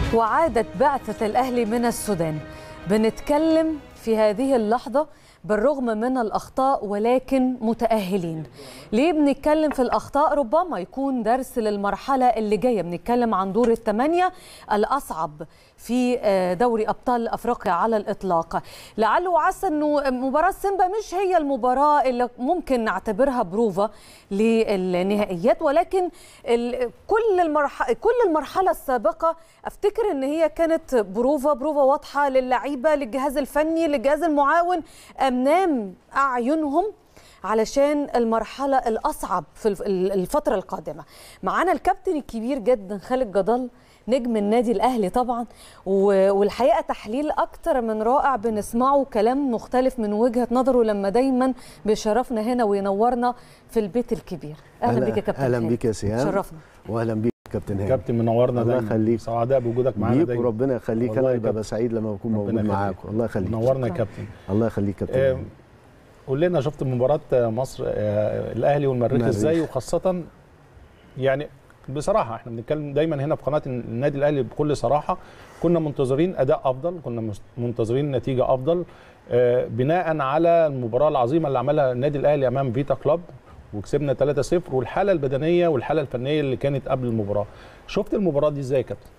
وعادت بعثة الأهلي من السودان بنتكلم في هذه اللحظة بالرغم من الأخطاء ولكن متأهلين ليه بنتكلم في الأخطاء ربما يكون درس للمرحلة اللي جاية بنتكلم عن دور الثمانية الأصعب في دوري أبطال أفريقيا على الإطلاق لعله وعسى أنه مباراة سيمبا مش هي المباراة اللي ممكن نعتبرها بروفا للنهائيات ولكن كل المرحلة كل المرحلة السابقة أفتكر أن هي كانت بروفا بروفا واضحة للعيبة للجهاز الفني للجهاز المعاون أمام أعينهم علشان المرحلة الأصعب في الفترة القادمة معانا الكابتن الكبير جدا خالد جدل نجم النادي الأهلي طبعا والحقيقة تحليل أكتر من رائع بنسمعه كلام مختلف من وجهة نظره لما دايما بيشرفنا هنا وينورنا في البيت الكبير أهلا بيك يا كابتن أهلا بيك يا سيان شرفنا واهلا بيك كابتن هاني كابتن منورنا الله دايما يخليك. سعداء بوجودك معانا بيك دايما وربنا يخليك والله انا يا ببقى كابتن. سعيد لما بكون ربنا موجود يخليك. معاكم الله يخليك منورنا يا شكراً. كابتن الله يخليك كابتن آه، هاني. قول لنا شفت مباراة مصر آه، الأهلي والمريخ المريخ. ازاي وخاصة يعني بصراحة احنا بنتكلم دايما هنا في قناة النادي الأهلي بكل صراحة كنا منتظرين أداء أفضل كنا مس- منتظرين نتيجة أفضل آه، بناء على المباراة العظيمة اللي عملها النادي الأهلي أمام فيتا كلوب وكسبنا 3-0 والحالة البدنية والحالة الفنية اللي كانت قبل المباراة شفت المباراة دي ازاي يا كابتن؟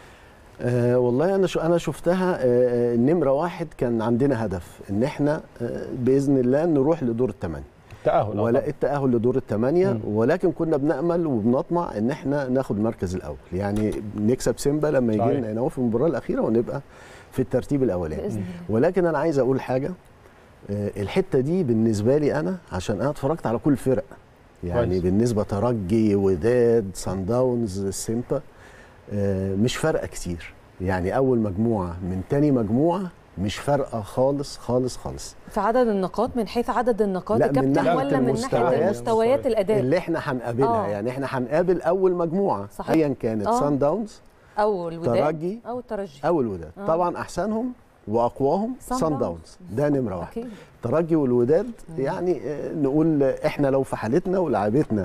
آه والله انا شو انا شفتها آه آه، نمره واحد كان عندنا هدف ان احنا آه باذن الله نروح لدور الثمانيه التأهل ولا أفضل. التاهل لدور الثمانيه مم. ولكن كنا بنامل وبنطمع ان احنا ناخد المركز الاول يعني نكسب سيمبا لما يجي صحيح. لنا هنا في المباراه الاخيره ونبقى في الترتيب الاولاني بإذن الله ولكن انا عايز اقول حاجه آه، الحته دي بالنسبه لي انا عشان انا اتفرجت على كل الفرق يعني كويس. بالنسبه ترجي وداد سان داونز سيمبا آه، مش فارقه كتير يعني اول مجموعه من تاني مجموعه مش فارقه خالص خالص خالص في عدد النقاط من حيث عدد النقاط لا، يا من كابتن ناحية ولا من ناحية المستويات. المستويات الأداء اللي احنا هنقابلها آه. يعني احنا هنقابل اول مجموعه صحيح. ايا كانت آه. سان داونز أو الوداد ترجي أو الترجي او الوداد آه. طبعا احسنهم واقواهم سان سان داونز. داونز ده نمره واحد أكيد الترجي والوداد يعني آه، نقول احنا لو في حالتنا ولاعيبتنا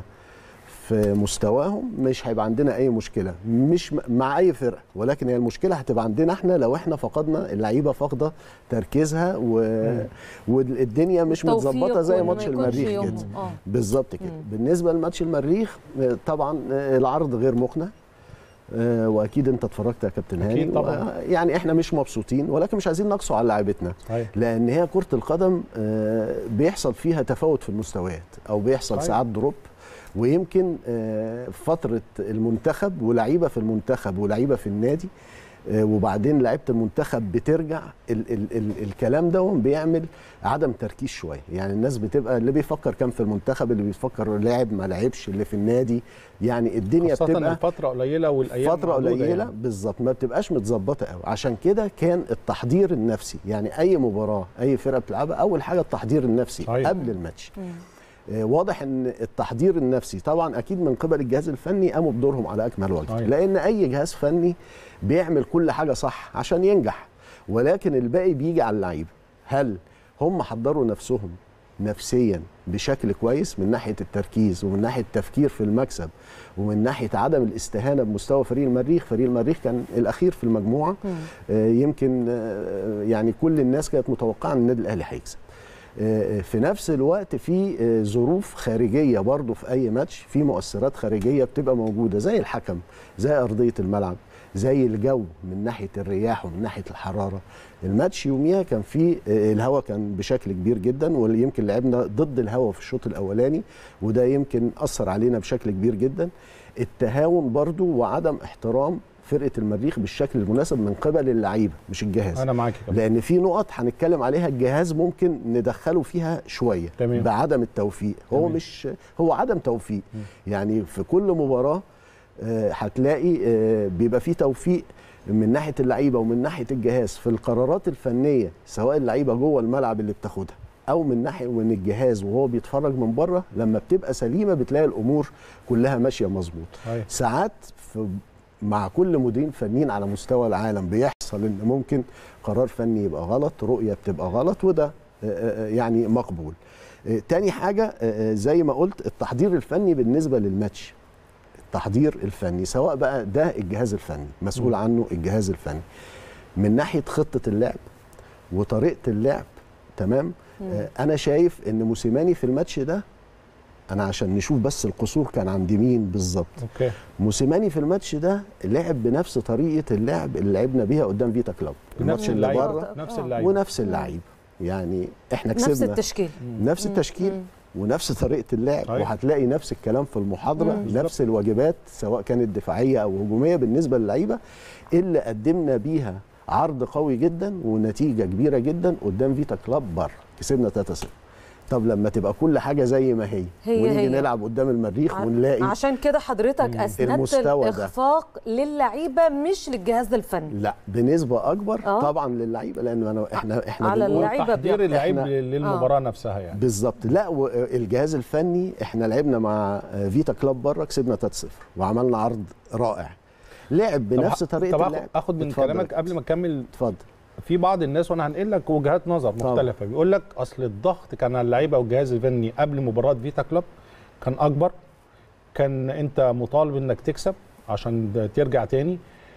في مستواهم مش هيبقى عندنا اي مشكله مش م- مع اي فرقه ولكن هي المشكله هتبقى عندنا احنا لو احنا فقدنا اللعيبه فاقده تركيزها و... والدنيا مش التوفيق متظبطه زي وإن ما ماتش يكونش المريخ يومهم. كده آه. بالظبط كده مم. بالنسبه لماتش المريخ آه، طبعا آه، العرض غير مقنع آه، واكيد انت اتفرجت يا كابتن هاني أكيد طبعاً. و- يعني احنا مش مبسوطين ولكن مش عايزين نقصوا على لعيبتنا صحيح لان هي كره القدم آه، بيحصل فيها تفاوت في المستويات او بيحصل صحيح. ساعات دروب ويمكن آه، فتره المنتخب ولعيبه في المنتخب ولعيبه في النادي آه، وبعدين لعيبه المنتخب بترجع ال ال ال الكلام ده بيعمل عدم تركيز شويه يعني الناس بتبقى اللي بيفكر كان في المنتخب اللي بيفكر لاعب ما لعبش اللي في النادي يعني الدنيا خاصة بتبقى الفترة قليلة والأيام فترة معدودة قليلة يعني. بالظبط ما بتبقاش متظبطة قوي عشان كده كان التحضير النفسي يعني أي مباراة أي فرقة بتلعبها أول حاجة التحضير النفسي صحيح. قبل الماتش مم. آه، واضح ان التحضير النفسي طبعا اكيد من قبل الجهاز الفني قاموا بدورهم على اكمل وجه صحيح. لان اي جهاز فني بيعمل كل حاجه صح عشان ينجح ولكن الباقي بيجي على اللعيبه هل هم حضروا نفسهم نفسيا بشكل كويس من ناحيه التركيز ومن ناحيه التفكير في المكسب ومن ناحيه عدم الاستهانه بمستوى فريق المريخ فريق المريخ كان الاخير في المجموعه مم. آه، يمكن آه، يعني كل الناس كانت متوقعه ان النادي الاهلي هيكسب آه، في نفس الوقت في آه، ظروف خارجيه برضو في اي ماتش في مؤثرات خارجيه بتبقى موجوده زي الحكم زي ارضيه الملعب زي الجو من ناحيه الرياح ومن ناحيه الحراره الماتش يوميها كان فيه آه، الهواء كان بشكل كبير جدا ويمكن لعبنا ضد الهواء في الشوط الاولاني وده يمكن اثر علينا بشكل كبير جدا التهاون برضو وعدم احترام فرقه المريخ بالشكل المناسب من قبل اللعيبه مش الجهاز أنا معاك يا كابتن لان في نقط هنتكلم عليها الجهاز ممكن ندخله فيها شويه تمام. بعدم التوفيق هو تمام. مش هو عدم توفيق يعني في كل مباراه آه، هتلاقي آه، بيبقى في توفيق من ناحيه اللعيبه ومن ناحيه الجهاز في القرارات الفنيه سواء اللعيبه جوه الملعب اللي بتاخدها او من ناحيه من الجهاز وهو بيتفرج من بره لما بتبقى سليمه بتلاقي الامور كلها ماشيه مظبوط صحيح. ساعات في مع كل مدير فنيين على مستوى العالم بيحصل ان ممكن قرار فني يبقى غلط رؤيه بتبقى غلط وده آه، آه، يعني مقبول آه، تاني حاجه آه، آه، زي ما قلت التحضير الفني بالنسبه للماتش التحضير الفني سواء بقى ده الجهاز الفني مسؤول عنه الجهاز الفني من ناحيه خطه اللعب وطريقه اللعب تمام آه انا شايف ان موسيماني في الماتش ده انا عشان نشوف بس القصور كان عند مين بالظبط اوكي موسيماني في الماتش ده لعب بنفس طريقه اللعب اللي لعبنا بيها قدام فيتا كلوب الماتش نفس اللي اللعيبه بره نفس آه. اللعيبه ونفس اللعيب يعني احنا نفس كسبنا التشكيل نفس التشكيل ونفس طريقه اللعب أيوة. وهتلاقي نفس الكلام في المحاضره مم. نفس الواجبات سواء كانت دفاعيه او هجوميه بالنسبه للعيبه اللي قدمنا بيها عرض قوي جدا ونتيجه كبيره جدا قدام فيتا كلاب بره كسبنا 3-0 طب لما تبقى كل حاجه زي ما هي, هي ونيجي هي. نلعب قدام المريخ ع- ونلاقي عشان كده حضرتك اسندت المستوى ده. الاخفاق للعيبه مش للجهاز الفني لا بنسبه اكبر آه. طبعا للعيبه لان انا احنا احنا على بنقول اللعيبة تحضير بيبقى- اللعيب إحنا- للمباراه نفسها يعني بالظبط لا والجهاز الفني احنا لعبنا مع فيتا كلاب بره كسبنا 3-0 وعملنا عرض رائع لعب طب بنفس ه- طريقه طب اللعب آخد- اخد من اتفضل. كلامك قبل ما اكمل اتفضل في بعض الناس وانا هنقل لك وجهات نظر طبعا. مختلفه بيقول لك اصل الضغط كان على اللعيبه والجهاز الفني قبل مباراه فيتا كلوب كان اكبر كان انت مطالب انك تكسب عشان ده ترجع تاني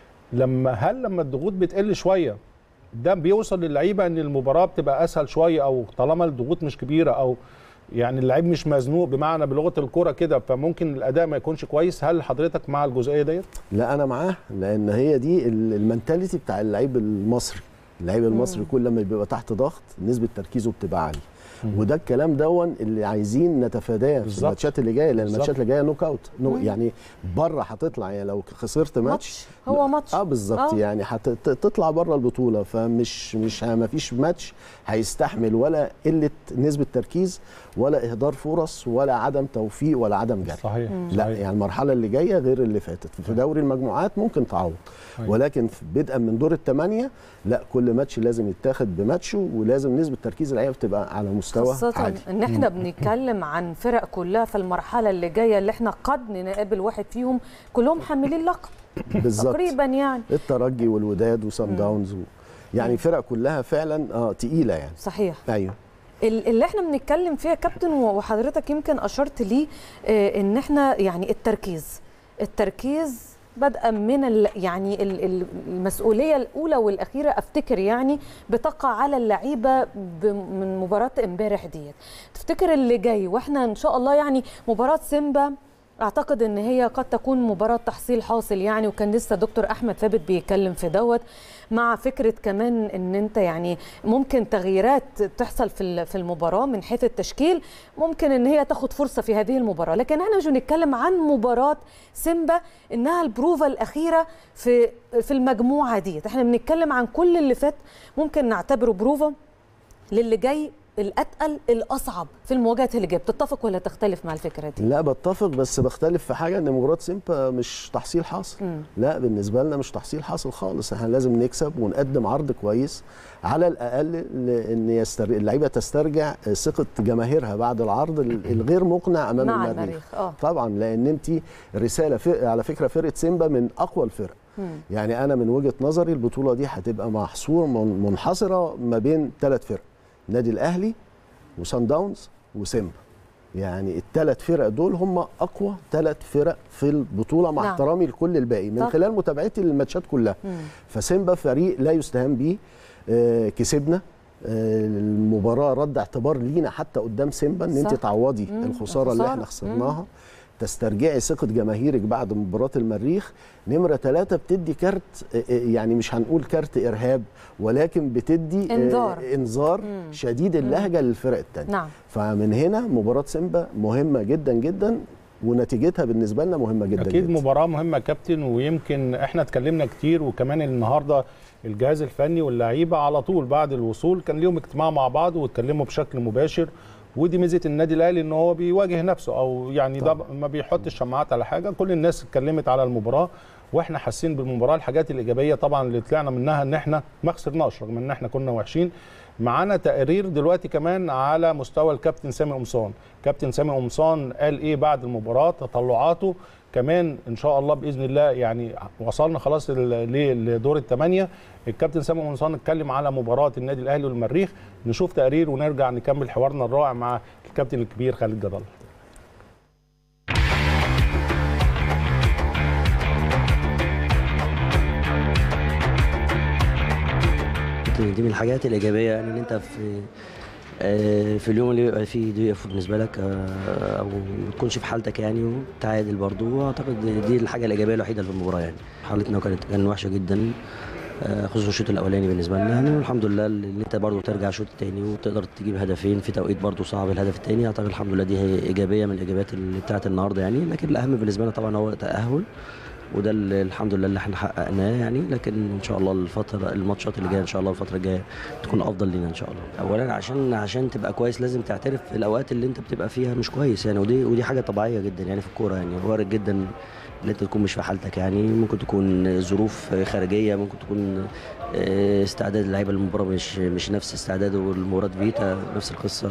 لما هل لما الضغوط بتقل شويه ده بيوصل للعيبه ان المباراه بتبقى اسهل شويه او طالما الضغوط مش كبيره او يعني اللعيب مش مزنوق بمعنى بلغه الكوره كده فممكن الاداء ما يكونش كويس هل حضرتك مع الجزئيه ديت لا انا معاه لان هي دي ال- المنتاليتي بتاع اللعيب المصري اللعيب المصري كل ما بيبقى تحت ضغط نسبه تركيزه بتبقى عاليه وده الكلام دون اللي عايزين نتفاداه في بالظبط. الماتشات اللي جايه لان بالظبط. الماتشات اللي جايه نوك اوت نو يعني بره هتطلع يعني لو خسرت ماتش ماتش هو ماتش اه بالظبط آه. يعني هتطلع بره البطوله فمش مش ما فيش ماتش هيستحمل ولا قله نسبه تركيز ولا اهدار فرص ولا عدم توفيق ولا عدم جري صحيح لا صحيح. يعني المرحله اللي جايه غير اللي فاتت في دوري المجموعات ممكن تعوض أيوة. ولكن في- بدءا من دور الثمانيه لا كل ماتش لازم يتاخد بماتشه ولازم نسبه تركيز اللعيبه تبقى على مستوى خاصة عالي ان احنا بنتكلم عن فرق كلها في المرحلة اللي جاية اللي احنا قد نقابل واحد فيهم كلهم حاملين لقب بالظبط تقريبا يعني الترجي والوداد وسان داونز و... يعني فرق كلها فعلا اه تقيله يعني صحيح ايوه ال- اللي احنا بنتكلم فيها كابتن و- وحضرتك يمكن اشرت ليه آه، ان احنا يعني التركيز التركيز بدءا من ال يعني ال- ال- المسؤوليه الاولى والاخيره افتكر يعني بتقع على اللعيبه ب- من مباراه امبارح ديت تفتكر اللي جاي واحنا ان شاء الله يعني مباراه سيمبا اعتقد ان هي قد تكون مباراه تحصيل حاصل يعني وكان لسه دكتور احمد ثابت بيتكلم في دوت مع فكره كمان ان انت يعني ممكن تغييرات تحصل في ال- في المباراه من حيث التشكيل ممكن ان هي تاخد فرصه في هذه المباراه لكن احنا مش بنتكلم عن مباراه سيمبا انها البروفا الاخيره في في المجموعه ديت احنا بنتكلم عن كل اللي فات ممكن نعتبره بروفا للي جاي الاتقل الاصعب في المواجهات اللي جايه بتتفق ولا تختلف مع الفكره دي لا بتفق بس بختلف في حاجه ان مباراه سيمبا مش تحصيل حاصل مم. لا بالنسبه لنا مش تحصيل حاصل خالص احنا لازم نكسب ونقدم عرض كويس على الاقل ل- ان يستر... اللعيبه تسترجع ثقه جماهيرها بعد العرض ال- الغير مقنع امام مع المريخ المريخ اه طبعا لان انت رساله في... على فكره فرقه سيمبا من اقوى الفرق مم. يعني انا من وجهه نظري البطوله دي هتبقى محصور من- منحصره ما بين ثلاث فرق النادي الاهلي وسان داونز وسيمبا يعني الثلاث فرق دول هم اقوى ثلاث فرق في البطوله مع نعم. احترامي لكل الباقي من طبعا. خلال متابعتي للماتشات كلها مم. فسيمبا فريق لا يستهان به آه كسبنا آه المباراه رد اعتبار لينا حتى قدام سيمبا ان انت صح. تعوضي مم، الخساره اللي الخسارة. احنا خسرناها تسترجعي ثقة جماهيرك بعد مباراة المريخ نمرة ثلاثة بتدي كارت آه، آه، يعني مش هنقول كارت إرهاب ولكن بتدي آه، إنذار. إنذار مم. شديد اللهجة للفرق التانية نعم فمن هنا مباراة سيمبا مهمة جدا جدا ونتيجتها بالنسبة لنا مهمة جدا اكيد جدا. مباراه مهمه يا كابتن ويمكن احنا اتكلمنا كتير وكمان النهارده الجهاز الفني واللعيبه على طول بعد الوصول كان ليهم اجتماع مع بعض واتكلموا بشكل مباشر ودي ميزه النادي الاهلي ان هو بيواجه نفسه او يعني ده ما بيحطش شماعات على حاجه كل الناس اتكلمت على المباراه واحنا حاسين بالمباراه الحاجات الايجابيه طبعا اللي طلعنا منها ان احنا ما خسرناش رغم ان احنا كنا وحشين معانا تقرير دلوقتي كمان على مستوى الكابتن سامي قمصان كابتن سامي قمصان قال ايه بعد المباراه تطلعاته كمان ان شاء الله باذن الله يعني وصلنا خلاص ل- لدور الثمانيه الكابتن سامي قمصان اتكلم على مباراه النادي الاهلي والمريخ نشوف تقرير ونرجع نكمل حوارنا الرائع مع الكابتن الكبير خالد جدل كابتن دي من الحاجات الايجابيه يعني ان انت في آه، في اليوم اللي بيبقى فيه ضيق بالنسبه لك آه، او ما تكونش في حالتك يعني وتعادل برضه واعتقد دي الحاجه الايجابيه الوحيده في المباراه يعني حالتنا كانت كان وحشه جدا آه، خصوصا الشوط الاولاني بالنسبه لنا يعني والحمد لله ان انت برضه ترجع الشوط الثاني وتقدر تجيب هدفين في توقيت برضه صعب الهدف الثاني اعتقد الحمد لله دي هي ايجابيه من الايجابيات اللي بتاعت النهارده يعني لكن الاهم بالنسبه لنا طبعا هو التاهل وده اللي الحمد لله اللي احنا حققناه يعني لكن ان شاء الله الفتره الماتشات اللي جايه ان شاء الله الفتره الجايه تكون افضل لينا ان شاء الله اولا عشان عشان تبقى كويس لازم تعترف في الاوقات اللي انت بتبقى فيها مش كويس يعني ودي ودي حاجه طبيعيه جدا يعني في الكوره يعني وارد جدا ان انت تكون مش في حالتك يعني ممكن تكون ظروف خارجيه ممكن تكون آه، استعداد اللعيبه للمباراه مش مش نفس استعداده المباراه فيتا نفس القصه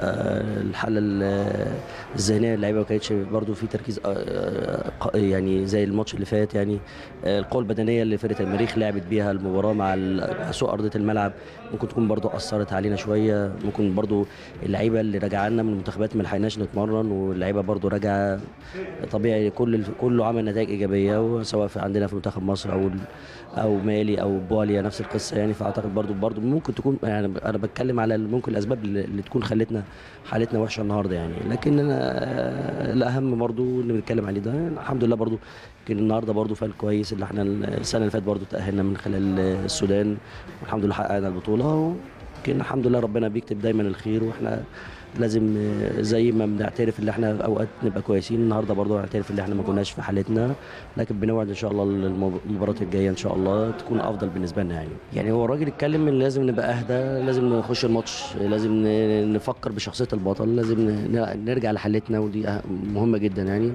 آه، الحاله ال- الذهنيه اللعيبه ما كانتش برضو في تركيز آه، آه، ق- يعني زي الماتش اللي فات يعني آه، القوه البدنيه اللي فرقه المريخ لعبت بيها المباراه مع ال- مع سوء ارضيه الملعب ممكن تكون برضو اثرت علينا شويه ممكن برضو اللعيبه اللي راجعه لنا من المنتخبات ما لحقناش نتمرن واللعيبه برضو راجعه طبيعي كل كله عمل نتائج ايجابيه سواء في عندنا في منتخب مصر او او مالي او بواليا نفس القصه يعني فاعتقد برضو برضو ممكن تكون يعني انا بتكلم على ممكن الاسباب اللي اللي تكون خلتنا حالتنا وحشه النهارده يعني لكن أنا آه، الاهم برضو اللي بنتكلم عليه ده الحمد لله برضو يمكن النهارده برضو فال كويس اللي احنا السنه اللي فاتت برضو تاهلنا من خلال السودان والحمد لله حققنا البطوله يمكن الحمد لله ربنا بيكتب دايما الخير واحنا لازم آه، زي ما بنعترف ان احنا في اوقات نبقى كويسين النهارده برضه نعترف ان احنا ما كناش في حالتنا لكن بنوعد ان شاء الله المب- المباراه الجايه ان شاء الله تكون افضل بالنسبه لنا يعني يعني هو الراجل اتكلم ان لازم نبقى اهدى لازم نخش الماتش لازم ن- نفكر بشخصيه البطل لازم ن- نرجع لحالتنا ودي أه- مهمه جدا يعني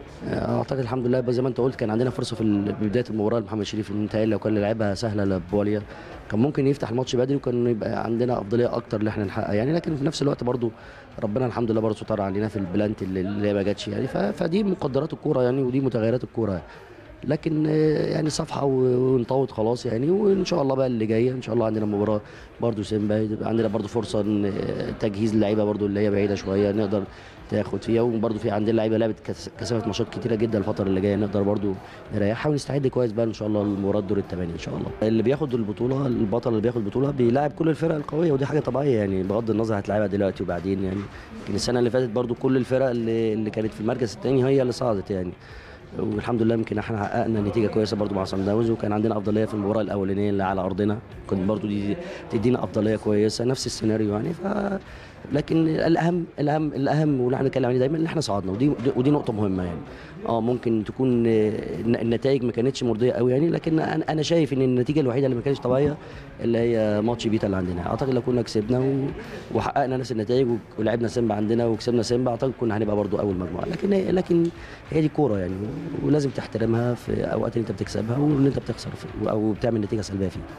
اعتقد الحمد لله بقى زي ما انت قلت كان عندنا فرصه في ال- بدايه المباراه لمحمد شريف ان انت لو كان لعبها سهله لبواليا كان ممكن يفتح الماتش بدري وكان يبقى عندنا افضليه اكتر اللي احنا نحقق يعني لكن في نفس الوقت برضو ربنا الحمد لله برضه ستر علينا في البلانت اللي, اللي ما جاتش يعني ف- فدي مقدرات الكوره يعني ودي متغيرات الكوره لكن آه، يعني صفحه و- ونطوط خلاص يعني وان شاء الله بقى اللي جايه ان شاء الله عندنا مباراه برضو سيمبا يبقى عندنا برضو فرصه ان آه، تجهيز اللعيبه برضو اللي هي بعيده شويه نقدر تاخد فيها وبرضو في عندنا لعيبه لعبت كس- كثافه ماتشات كتيره جدا الفتره اللي جايه نقدر برضو نريحها ونستعد كويس بقى ان شاء الله لمباراه دور الثمانيه ان شاء الله اللي بياخد البطوله البطل اللي بياخد البطوله بيلاعب كل الفرق القويه ودي حاجه طبيعيه يعني بغض النظر هتلعبها دلوقتي وبعدين يعني يمكن السنه اللي فاتت برضو كل الفرق اللي, اللي كانت في المركز الثاني هي اللي صعدت يعني والحمد لله يمكن احنا حققنا نتيجه كويسه برضو مع صن داونز وكان عندنا افضليه في المباراه الاولانيه اللي على ارضنا كنت برضو دي تدينا افضليه كويسه نفس السيناريو يعني ف لكن الاهم الاهم الاهم واللي احنا بنتكلم عليه دايما ان احنا صعدنا ودي ودي نقطه مهمه يعني اه ممكن تكون آه، النتائج ما كانتش مرضيه قوي يعني لكن انا أنا شايف ان النتيجه الوحيده اللي ما كانتش طبيعيه اللي هي ماتش بيتا اللي عندنا اعتقد لو كنا كسبنا و... وحققنا نفس النتائج ولعبنا سيمبا عندنا وكسبنا سيمبا اعتقد كنا هنبقى برضو اول مجموعه لكن لكن هي دي كوره يعني ولازم تحترمها في اوقات اللي انت بتكسبها واللي انت بتخسر فيه او بتعمل نتيجه سلبيه فيها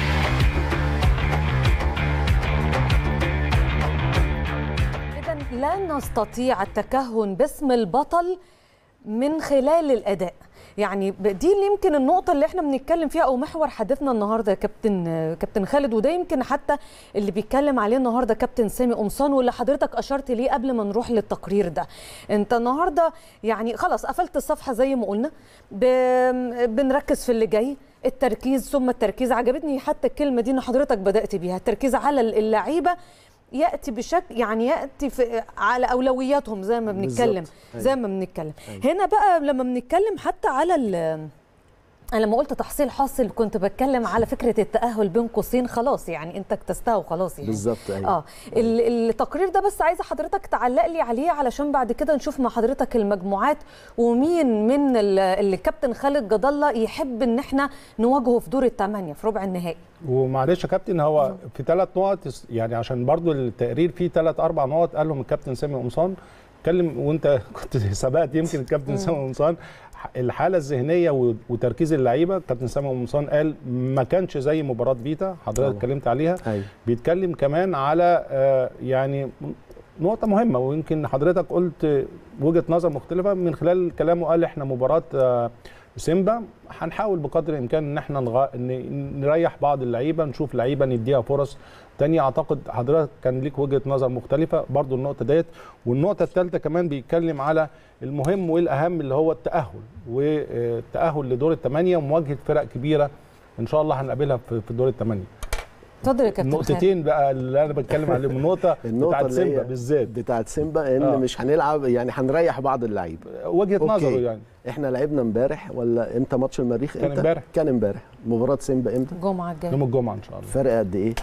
إذا لا نستطيع التكهن باسم البطل من خلال الأداء يعني ب- دي اللي يمكن النقطة اللي احنا بنتكلم فيها أو محور حديثنا النهاردة يا كابتن كابتن خالد وده يمكن حتى اللي بيتكلم عليه النهاردة كابتن سامي قمصان واللي حضرتك أشرت ليه قبل ما نروح للتقرير ده أنت النهاردة يعني خلاص قفلت الصفحة زي ما قلنا ب- بنركز في اللي جاي التركيز ثم التركيز عجبتني حتى الكلمة دي إن حضرتك بدأت بيها التركيز على اللعيبة ياتي بشكل يعني ياتي في على اولوياتهم زي ما بنتكلم بالظبط. زي ما بنتكلم هنا بقى لما بنتكلم حتى على ال انا لما قلت تحصيل حاصل كنت بتكلم على فكره التاهل بين قوسين خلاص يعني انت اكتستها وخلاص يعني بالظبط ايوه اه ال- التقرير ده بس عايزه حضرتك تعلق لي عليه علشان بعد كده نشوف مع حضرتك المجموعات ومين من ال- اللي كابتن خالد جد الله يحب ان احنا نواجهه في دور الثمانيه في ربع النهائي ومعلش يا كابتن هو في ثلاث نقط يعني عشان برضو التقرير فيه ثلاث اربع نقط قالهم الكابتن سامي قمصان اتكلم وانت كنت سبقت يمكن الكابتن سامي قمصان الحاله الذهنيه و- وتركيز اللعيبه الكابتن سامي قمصان قال ما كانش زي مباراه فيتا حضرتك طبعا. اتكلمت عليها ايوه بيتكلم كمان على آه، يعني نقطة مهمة ويمكن حضرتك قلت وجهة نظر مختلفة من خلال كلامه قال احنا مباراة آه، سيمبا هنحاول بقدر الامكان ان احنا نغ... ن- نريح بعض اللعيبة نشوف لعيبة نديها فرص تانية اعتقد حضرتك كان ليك وجهة نظر مختلفة برضو النقطة ديت والنقطة الثالثة كمان بيتكلم على المهم والاهم اللي هو التأهل والتأهل لدور الثمانية ومواجهة فرق كبيرة ان شاء الله هنقابلها في في دور الثمانية اتفضل يا كابتن خالد. النقطتين بقى اللي انا بتكلم عليهم النقطه النقطه بتاعت اللي سيمبا هي بالذات بتاعت سيمبا ان آه. مش هنلعب يعني هنريح بعض اللعيبه وجهه أوكي. نظره يعني احنا لعبنا امبارح ولا امتى ماتش المريخ كان امتى امبارح. كان امبارح مباراه سيمبا امتى الجمعه الجايه يوم الجمعه ان شاء الله فرق قد ايه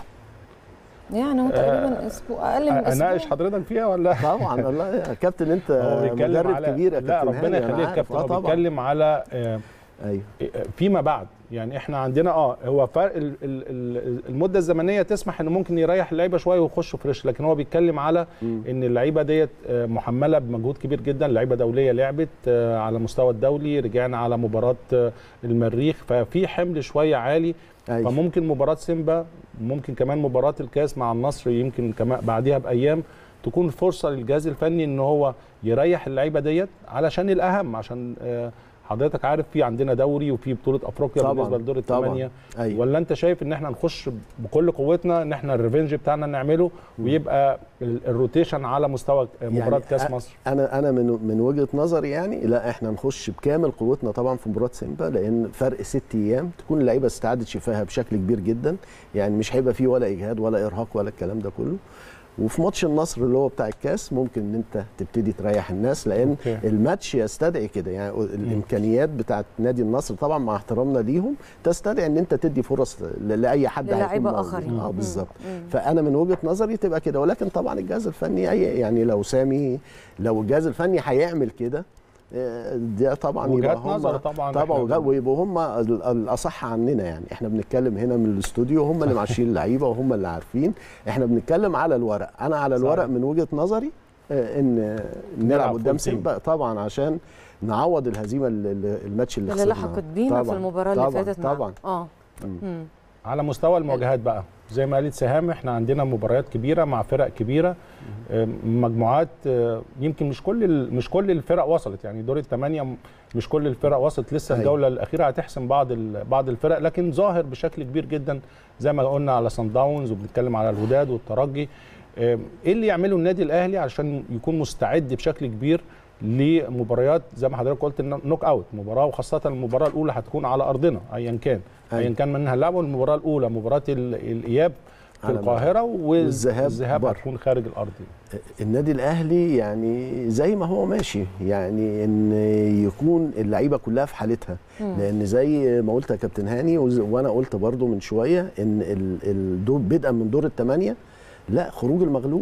يعني هو تقريبا اسبوع اقل من اناقش اسبوع حضرتك فيها ولا طبعا والله يا كابتن انت هو بيتكلم مدرب على كبير يا لا كابتن ربنا هاني، أنا يخليك عارف. كابتن آه هو طبعا بيتكلم على آه، ايوه فيما بعد يعني احنا عندنا اه هو فرق ال- ال- ال- المده الزمنيه تسمح انه ممكن يريح اللعيبه شويه ويخشوا فريش لكن هو بيتكلم على ان اللعيبه ديت آه، محمله بمجهود كبير جدا لعيبه دوليه لعبت آه، على مستوى الدولي رجعنا على مباراه آه، المريخ ففي حمل شويه عالي أيوة. فممكن مباراه سيمبا ممكن كمان مباراه الكاس مع النصر يمكن كمان بعديها بايام تكون فرصه للجهاز الفني ان هو يريح اللعيبه ديت علشان الاهم عشان آه، حضرتك عارف في عندنا دوري وفي بطوله افريقيا طبعاً، بالنسبه لدور طبعاً. الثمانيه ايوه ولا انت شايف ان احنا نخش بكل قوتنا ان احنا الريفنج بتاعنا نعمله ويبقى ال- الروتيشن على مستوى مباراه يعني كاس أ- مصر انا انا من من وجهه نظري يعني لا احنا نخش بكامل قوتنا طبعا في مباراه سيمبا لان فرق ست ايام تكون اللعيبه استعادت شفاها بشكل كبير جدا يعني مش هيبقى فيه ولا اجهاد ولا ارهاق ولا الكلام ده كله وفي ماتش النصر اللي هو بتاع الكاس ممكن ان انت تبتدي تريح الناس لان أوكي. الماتش يستدعي كده يعني الامكانيات بتاعت نادي النصر طبعا مع احترامنا ليهم تستدعي ان انت تدي فرص ل- لاي حد هيكون للاعيبة موجود. آخرين. اه مم. بالظبط مم. فانا من وجهه نظري تبقى كده ولكن طبعا الجهاز الفني أي- يعني لو سامي لو الجهاز الفني هيعمل كده آه، ده طبعا يبقى وجهات هم نظر طبعا طبعا إحنا- وجا- ويبقوا هم ال- الاصح عننا يعني احنا بنتكلم هنا من الاستوديو هم اللي ماشيين اللعيبه وهم اللي عارفين احنا بنتكلم على الورق انا على صحيح. الورق من وجهه نظري آه، ان آه، نلعب نلعب قدام فول تيم. سيمبا طبعا عشان نعوض الهزيمه ال- ال- الماتش اللي اللي خسرناه لحقت بينا في طبعاً، المباراه اللي طبعاً، فاتت مع- طبعا اه مم. مم. على مستوى المواجهات بقى زي ما قالت سهام احنا عندنا مباريات كبيره مع فرق كبيره آه، مجموعات آه، يمكن مش كل ال- مش كل الفرق وصلت يعني دور الثمانيه م- مش كل الفرق وصلت لسه أيوة. الجوله الاخيره هتحسم بعض ال- بعض الفرق لكن ظاهر بشكل كبير جدا زي ما قلنا على سان داونز وبنتكلم على الوداد والترجي آه، ايه اللي يعمله النادي الاهلي عشان يكون مستعد بشكل كبير لمباريات زي ما حضرتك قلت إن نوك اوت مباراه وخاصه المباراه الاولى هتكون على ارضنا ايا كان أيوة. ايا كان منها هنلعبوا المباراه الاولى مباراه ال- الاياب في على القاهره والذهاب والذهاب بره. هتكون خارج الارض النادي الاهلي يعني زي ما هو ماشي يعني ان يكون اللعيبه كلها في حالتها لان زي ما قلت يا كابتن هاني وز- وانا قلت برضو من شويه ان ال- الدور بدءا من دور الثمانيه لا خروج المغلوب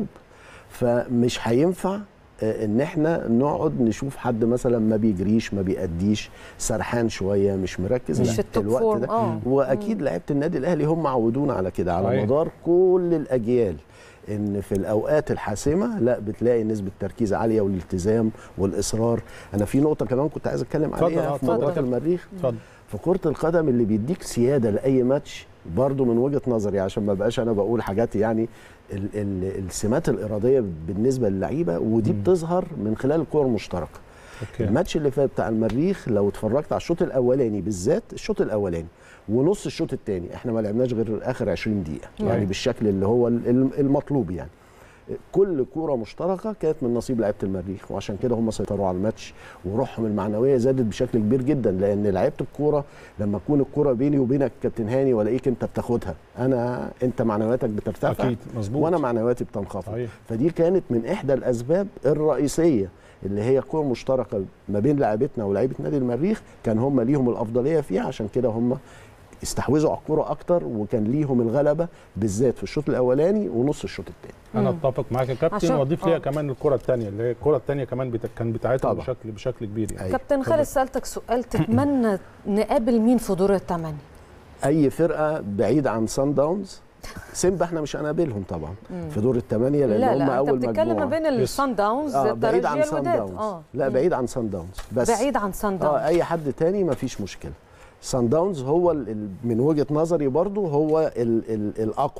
فمش هينفع آه، ان احنا نقعد نشوف حد مثلا ما بيجريش ما بيأديش سرحان شويه مش مركز مش لا، في التوب الوقت فورم ده اه واكيد لعيبه النادي الاهلي هم عودونا على كده على صحيح. مدار كل الاجيال ان في الاوقات الحاسمه لا بتلاقي نسبه تركيز عاليه والالتزام والاصرار انا في نقطه كمان كنت عايز اتكلم اتفضل، عليها اه، في مباراه اتفضل. المريخ اتفضل في كره القدم اللي بيديك سياده لاي ماتش برضو من وجهه نظري عشان ما بقاش انا بقول حاجات يعني ال ال السمات الاراديه بالنسبه للعيبه ودي مم. بتظهر من خلال الكره المشتركه اوكي الماتش اللي فات بتاع المريخ لو اتفرجت على الشوط الاولاني بالذات الشوط الاولاني ونص الشوط الثاني احنا ما لعبناش غير اخر 20 دقيقه أيوة. يعني بالشكل اللي هو ال- ال- المطلوب يعني كل كوره مشتركه كانت من نصيب لعيبه المريخ وعشان كده هم سيطروا على الماتش وروحهم المعنويه زادت بشكل كبير جدا لان لعيبه الكوره لما تكون الكوره بيني وبينك كابتن هاني والاقيك انت بتاخدها انا انت معنوياتك بترتفع اكيد مظبوط وانا معنوياتي بتنخفض صحيح فدي كانت من احدى الاسباب الرئيسيه اللي هي كوره مشتركه ما بين لاعبتنا ولاعيبه نادي المريخ كان هم ليهم الافضليه فيها عشان كده هم استحوذوا على الكوره اكتر وكان ليهم الغلبه بالذات في الشوط الاولاني ونص الشوط الثاني انا مم. اتفق معاك يا كابتن عشان- واضيف ليها اه. كمان الكره الثانيه اللي هي الكره الثانيه كمان بتا... كان بتاعتها طبعا. بشكل بشكل كبير يعني أيوة. كابتن خالد سالتك سؤال تتمنى نقابل مين في دور الثمانيه اي فرقه بعيد عن سان داونز سيمبا احنا مش هنقابلهم طبعا في دور الثمانيه لان لا هم لا انت اول بتتكلم ما مجموعه بين الصن داونز اه بعيد عن الترجي سان الوداد داونز اه لا مم. بعيد عن سان داونز بس بعيد عن صن اه داونز اي حد تاني مفيش مشكله سان داونز هو ال- ال- من وجهه نظري برضو هو ال ال الاقوى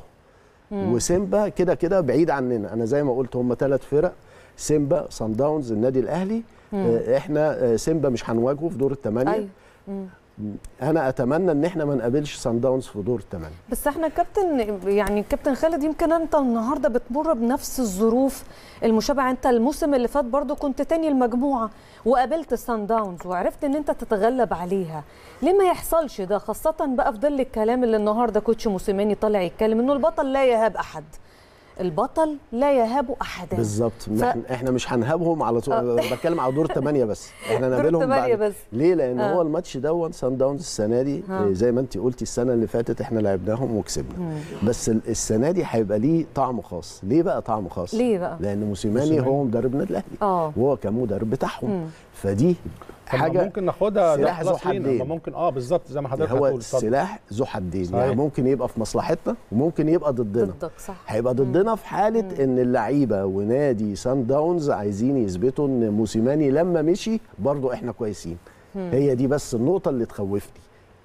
وسيمبا كده كده بعيد عننا انا زي ما قلت هم ثلاث فرق سيمبا سان داونز النادي الاهلي آه احنا آه سيمبا مش هنواجهه في دور الثمانيه ايوه مم. انا اتمنى ان احنا ما نقابلش سان داونز في دور الثمانيه بس احنا كابتن يعني كابتن خالد يمكن انت النهارده بتمر بنفس الظروف المشابهه انت الموسم اللي فات برضو كنت تاني المجموعه وقابلت سان داونز وعرفت ان انت تتغلب عليها ليه ما يحصلش ده خاصه بقى في ظل الكلام اللي النهارده كوتش موسيماني طالع يتكلم انه البطل لا يهاب احد البطل لا يهاب احدا بالظبط ف- ف... احنا مش هنهابهم على طول آه. بتكلم على دور ثمانيه بس احنا دور نقابلهم تمانية بعد بس. ليه لان آه. هو الماتش دون سان داونز السنه دي آه. آه. زي ما انت قلتي السنه اللي فاتت احنا لعبناهم وكسبنا بس ال- السنه دي هيبقى ليه طعم خاص ليه بقى طعم خاص ليه بقى؟ لان موسيماني موسيماني. هو مدرب النادي الاهلي اه وهو كان مدرب بتاعهم مم. فدي طب ما حاجه ممكن ناخدها ده سلاح ذو خلاص لينا حدين. ما ممكن اه بالظبط زي ما حضرتك هو هتقول اتفضل. سلاح ذو حدين صحيح. يعني ممكن يبقى في مصلحتنا وممكن يبقى ضدنا ضدك صح هيبقى ضدنا في حاله ان اللعيبه ونادي سان داونز عايزين يثبتوا ان موسيماني لما مشي برضو احنا كويسين هي دي بس النقطه اللي تخوفني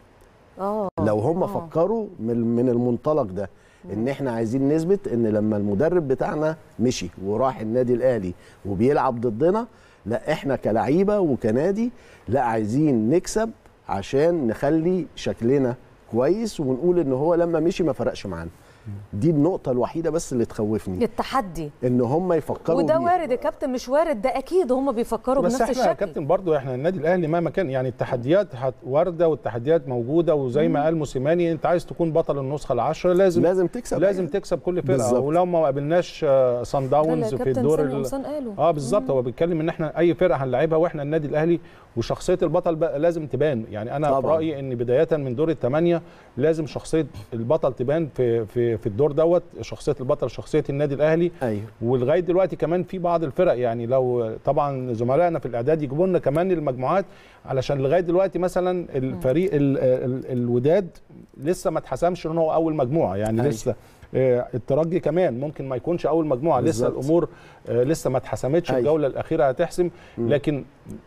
اه لو هم آه. فكروا من من المنطلق ده ان احنا عايزين نثبت ان لما المدرب بتاعنا مشي وراح النادي الاهلي وبيلعب ضدنا لا احنا كلعيبه وكنادي لا عايزين نكسب عشان نخلي شكلنا كويس ونقول ان هو لما مشي ما فرقش معانا دي النقطه الوحيده بس اللي تخوفني التحدي ان هم يفكروا وده بيها. وارد يا كابتن مش وارد ده اكيد هم بيفكروا بس بنفس احنا يا الشكل كابتن برضو احنا النادي الاهلي مهما كان يعني التحديات هت- وارده والتحديات موجوده وزي ما قال موسيماني انت عايز تكون بطل النسخه العشره لازم لازم تكسب لازم تكسب كل فرقه بالظبط. ولو ما قابلناش آه، سان ده اللي داونز في كابتن الدور سامي ال- قمصان قاله اه بالظبط هو بيتكلم ان احنا اي فرقه هنلعبها واحنا النادي الاهلي وشخصيه البطل بقى لازم تبان يعني انا في طبعاً. رايي ان بدايه من دور الثمانيه لازم شخصيه البطل تبان في في في الدور دوت شخصيه البطل شخصيه النادي الاهلي ايوه ولغايه دلوقتي كمان في بعض الفرق يعني لو طبعا زملائنا في الاعداد يجيبوا لنا كمان المجموعات علشان لغايه دلوقتي مثلا الفريق ال ال الوداد لسه ما اتحسمش ان هو اول مجموعه يعني أيوة. لسه آه، الترجي كمان ممكن ما يكونش اول مجموعه لسه بالظبط. الامور آه، لسه ما اتحسمتش أيوة. الجوله الاخيره هتحسم لكن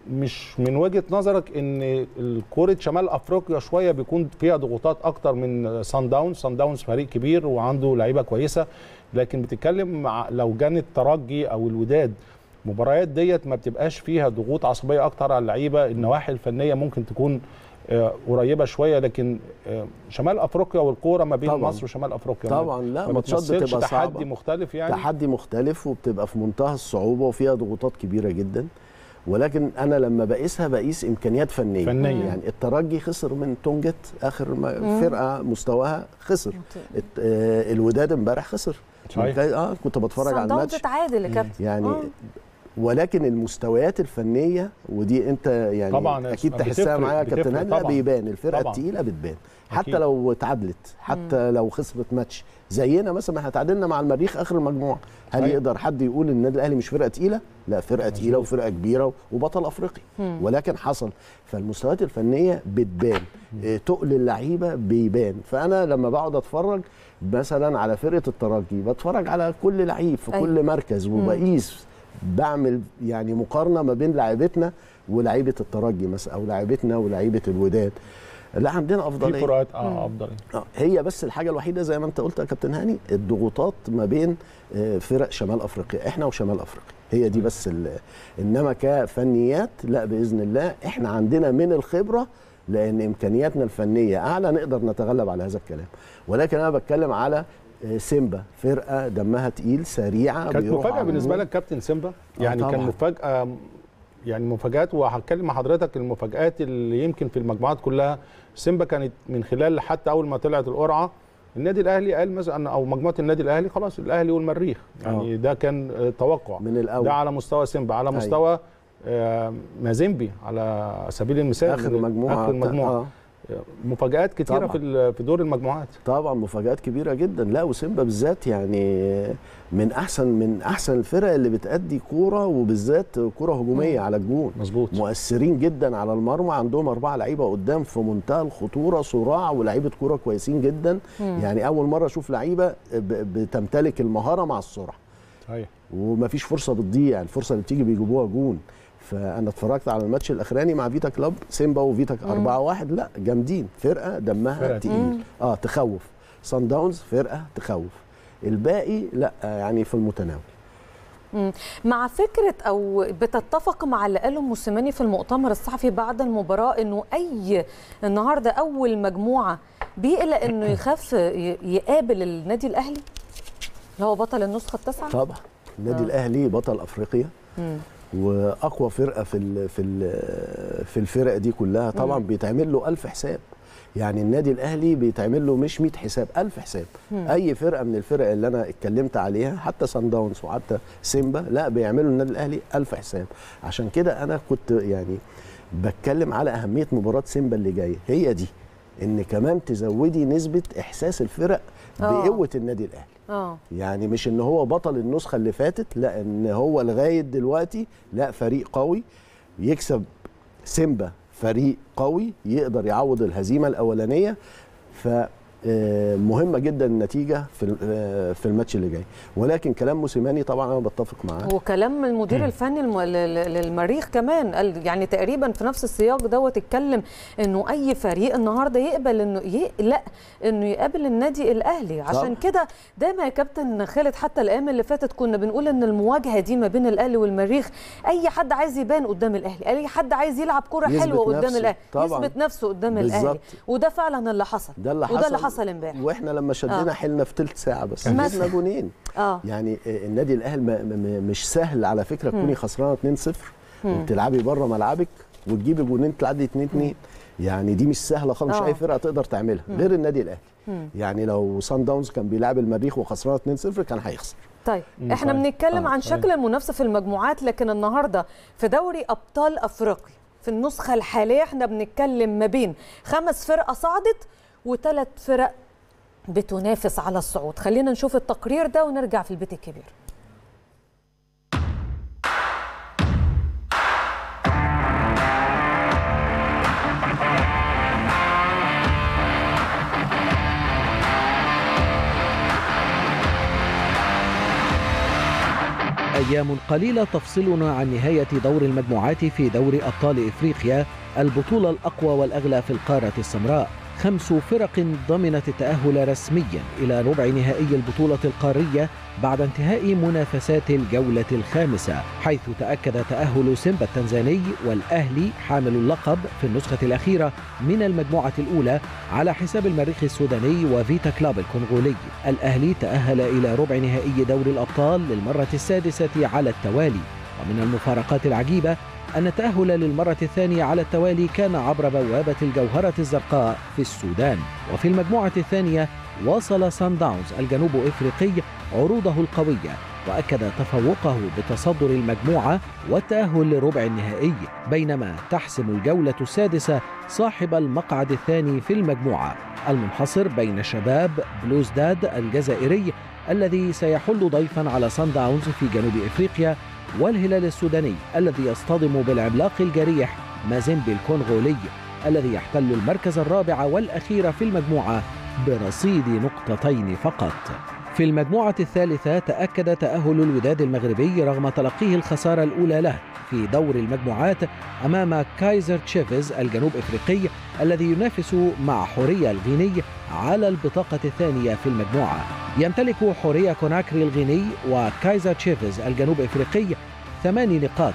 مش من وجهه نظرك ان الكوره شمال افريقيا شويه بيكون فيها ضغوطات اكتر من سان داونز سان داونز فريق كبير وعنده لعيبه كويسه لكن بتتكلم مع لو جان الترجي او الوداد المباريات ديت ما بتبقاش فيها ضغوط عصبيه اكتر على اللعيبه النواحي الفنيه ممكن تكون آه، قريبه شويه لكن آه، شمال افريقيا والكوره ما بين طبعاً. مصر وشمال افريقيا طبعا لا ما ماتشات بتمثلش بتبقى تحدي صعبه مختلف يعني تحدي مختلف وبتبقى في منتهى الصعوبه وفيها ضغوطات كبيره جدا ولكن انا لما بقيسها بقيس امكانيات فنيه فنية. يعني الترجي خسر من تونجت اخر ما فرقه مستواها خسر الت- آه، الوداد امبارح خسر صحيح. اه كنت بتفرج على سان داونز الماتش اتعادل يا كابتن يعني آه. ولكن المستويات الفنيه ودي انت يعني طبعاً اكيد بتفرق- تحسها معايا يا كابتن بتفرق هاني لا طبعاً. بيبان الفرقه طبعاً. التقيله بتبان حتى أكيد. لو اتعادلت حتى لو خسرت ماتش زينا مثلا ما احنا اتعادلنا مع المريخ اخر المجموعه هل أيوة. يقدر حد يقول ان النادي الاهلي مش فرقه تقيله لا فرقه تقيله وفرقه كبيره وبطل افريقي ولكن حصل فالمستويات الفنيه بتبان آه، تقل اللعيبه بيبان فانا لما بقعد اتفرج مثلا على فرقه الترجي بتفرج على كل لعيب في أيوة. كل مركز وبقيس بعمل يعني مقارنه ما بين لعيبتنا ولعيبه الترجي مثلا او لعيبتنا ولعيبه الوداد لا عندنا في افضليه فروقات اه افضل آه، هي بس الحاجه الوحيده زي ما انت قلت يا كابتن هاني الضغوطات ما بين آه، فرق شمال افريقيا احنا وشمال افريقيا هي دي بس ال- انما كفنيات لا باذن الله احنا عندنا من الخبره لان امكانياتنا الفنيه اعلى نقدر نتغلب على هذا الكلام ولكن انا بتكلم على آه، سيمبا فرقه دمها تقيل سريعه كانت بيروحوا مفاجاه على بالنسبه الجول. لك كابتن سيمبا آه يعني كان طبعاً. مفاجاه يعني مفاجات وهتكلم مع حضرتك المفاجات اللي يمكن في المجموعات كلها سيمبا كانت من خلال حتى اول ما طلعت القرعه النادي الاهلي قال مثلا او مجموعه النادي الاهلي خلاص الاهلي والمريخ يعني ده كان آه، توقع من الاول ده على مستوى سيمبا على أيوة. مستوى آه، مازيمبي على سبيل المثال اخر من مجموعه اخر المجموعه آه. مفاجات كتيره طبعاً. في ال- في دور المجموعات طبعا مفاجآت كبيرة جدا لا وسيمبا بالذات يعني من احسن من احسن الفرق اللي بتأدي كورة وبالذات كورة هجومية على الجون مظبوط مؤثرين جدا على المرمى عندهم أربعة لعيبة قدام في منتهى الخطورة صراع ولاعيبة كورة كويسين جدا يعني أول مرة أشوف لعيبة ب- بتمتلك المهارة مع السرعة صحيح ومفيش فرصة بتضيع الفرصة اللي بتيجي بيجيبوها جون فأنا اتفرجت على الماتش الأخراني مع فيتا كلوب سيمبا وفيتا 4 1 لا جامدين فرقة دمها فرقة تقيل اه تخوف سان داونز فرقة تخوف الباقي لا يعني في المتناول مم. مع فكره او بتتفق مع اللي قاله موسيماني في المؤتمر الصحفي بعد المباراه انه اي النهارده اول مجموعه بيقلق انه يخاف ي- يقابل النادي الاهلي اللي هو بطل النسخه التاسعه طبعا النادي آه. الاهلي بطل افريقيا مم. واقوى فرقه في ال في ال في الفرق دي كلها طبعا بيتعمل له ألف حساب يعني النادي الاهلي بيتعمل له مش 100 حساب ألف حساب اي فرقه من الفرق اللي انا اتكلمت عليها حتى سان داونز وحتى سيمبا لا بيعملوا النادي الاهلي ألف حساب عشان كده انا كنت يعني بتكلم على اهميه مباراه سيمبا اللي جايه هي دي ان كمان تزودي نسبه احساس الفرق آه. بقوه النادي الاهلي اه يعني مش ان هو بطل النسخه اللي فاتت لا ان هو لغايه دلوقتي لا فريق قوي يكسب سيمبا فريق قوي يقدر يعوض الهزيمه الاولانيه ف آه، مهمه جدا النتيجه في آه، في الماتش اللي جاي ولكن كلام موسيماني طبعا انا بتفق معاه وكلام المدير الفني الم... ل- ل- للمريخ كمان قال يعني تقريبا في نفس السياق دوت اتكلم انه اي فريق النهارده يقبل انه يقلق انه يقابل النادي الاهلي عشان طبعا. كده دايما يا كابتن خالد حتى الايام اللي فاتت كنا بنقول ان المواجهه دي ما بين الاهلي والمريخ اي حد عايز يبان قدام الاهلي اي حد عايز يلعب كره يثبت حلوه قدام نفسه. الاهلي طبعا. يثبت نفسه قدام الاهلي بالظبط. وده فعلا اللي حصل ده اللي حصل وده اللي حصل امبارح واحنا لما شدنا آه. حيلنا في ثلث ساعه بس مثلا. جبنا جونين اه يعني آه، النادي الاهلي ما- ما- ما- مش سهل على فكره تكوني خسرانه 2-0 وبتلعبي بره ملعبك وتجيبي جونين تعدي 2 2 يعني دي مش سهله خالص مش آه. اي فرقه تقدر تعملها غير النادي الاهلي يعني لو سان داونز كان بيلعب المريخ وخسرانه 2-0 كان هيخسر طيب مم، احنا صحيح. بنتكلم آه، عن صحيح. شكل المنافسه في المجموعات لكن النهارده في دوري ابطال افريقيا في النسخه الحاليه احنا بنتكلم ما بين خمس فرق صعدت وثلاث فرق بتنافس على الصعود خلينا نشوف التقرير ده ونرجع في البيت الكبير أيام قليلة تفصلنا عن نهاية دور المجموعات في دوري أبطال إفريقيا البطولة الأقوى والأغلى في القارة السمراء خمس فرق ضمنت التأهل رسميا إلى ربع نهائي البطولة القارية بعد انتهاء منافسات الجولة الخامسة حيث تأكد تأهل سيمبا التنزاني والأهلي حامل اللقب في النسخة الأخيرة من المجموعة الأولى على حساب المريخ السوداني وفيتا كلاب الكونغولي الأهلي تأهل إلى ربع نهائي دوري الأبطال للمرة السادسة على التوالي ومن المفارقات العجيبة أن التأهل للمرة الثانية على التوالي كان عبر بوابة الجوهرة الزرقاء في السودان وفي المجموعة الثانية واصل سان داونز الجنوب إفريقي عروضه القوية وأكد تفوقه بتصدر المجموعة والتأهل لربع النهائي بينما تحسم الجولة السادسة صاحب المقعد الثاني في المجموعة المنحصر بين شباب بلوزداد الجزائري الذي سيحل ضيفا على سان داونز في جنوب إفريقيا والهلال السوداني الذي يصطدم بالعملاق الجريح مازيمبي الكونغولي الذي يحتل المركز الرابع والأخير في المجموعة برصيد نقطتين فقط في المجموعة الثالثة تأكد تأهل الوداد المغربي رغم تلقيه الخسارة الأولى له في دور المجموعات أمام كايزر تشيفز الجنوب إفريقي الذي ينافس مع حورية الغيني على البطاقة الثانية في المجموعة يمتلك حورية كوناكري الغيني وكايزر تشيفز الجنوب إفريقي ثماني نقاط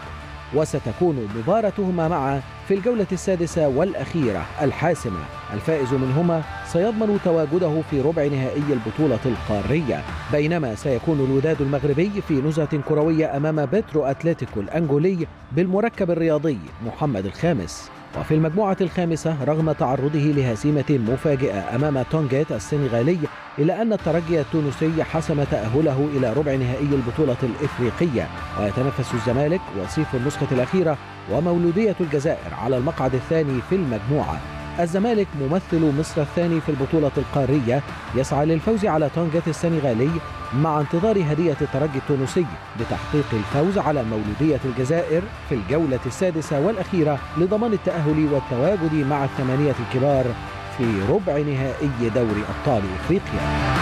وستكون مباراتهما معا في الجولة السادسة والأخيرة الحاسمة الفائز منهما سيضمن تواجده في ربع نهائي البطولة القارية بينما سيكون الوداد المغربي في نزهة كروية أمام بيترو أتلتيكو الأنجولي بالمركب الرياضي محمد الخامس وفي المجموعة الخامسة رغم تعرضه لهزيمة مفاجئة أمام تونجيت السنغالي إلا أن الترجي التونسي حسم تأهله إلى ربع نهائي البطولة الإفريقية ويتنافس الزمالك وصيف النسخة الأخيرة ومولودية الجزائر على المقعد الثاني في المجموعة الزمالك ممثل مصر الثاني في البطولة القارية يسعى للفوز على تونجيت السنغالي مع انتظار هدية الترجي التونسي بتحقيق الفوز على مولودية الجزائر في الجولة السادسة والأخيرة لضمان التأهل والتواجد مع الثمانية الكبار في ربع نهائي دوري أبطال إفريقيا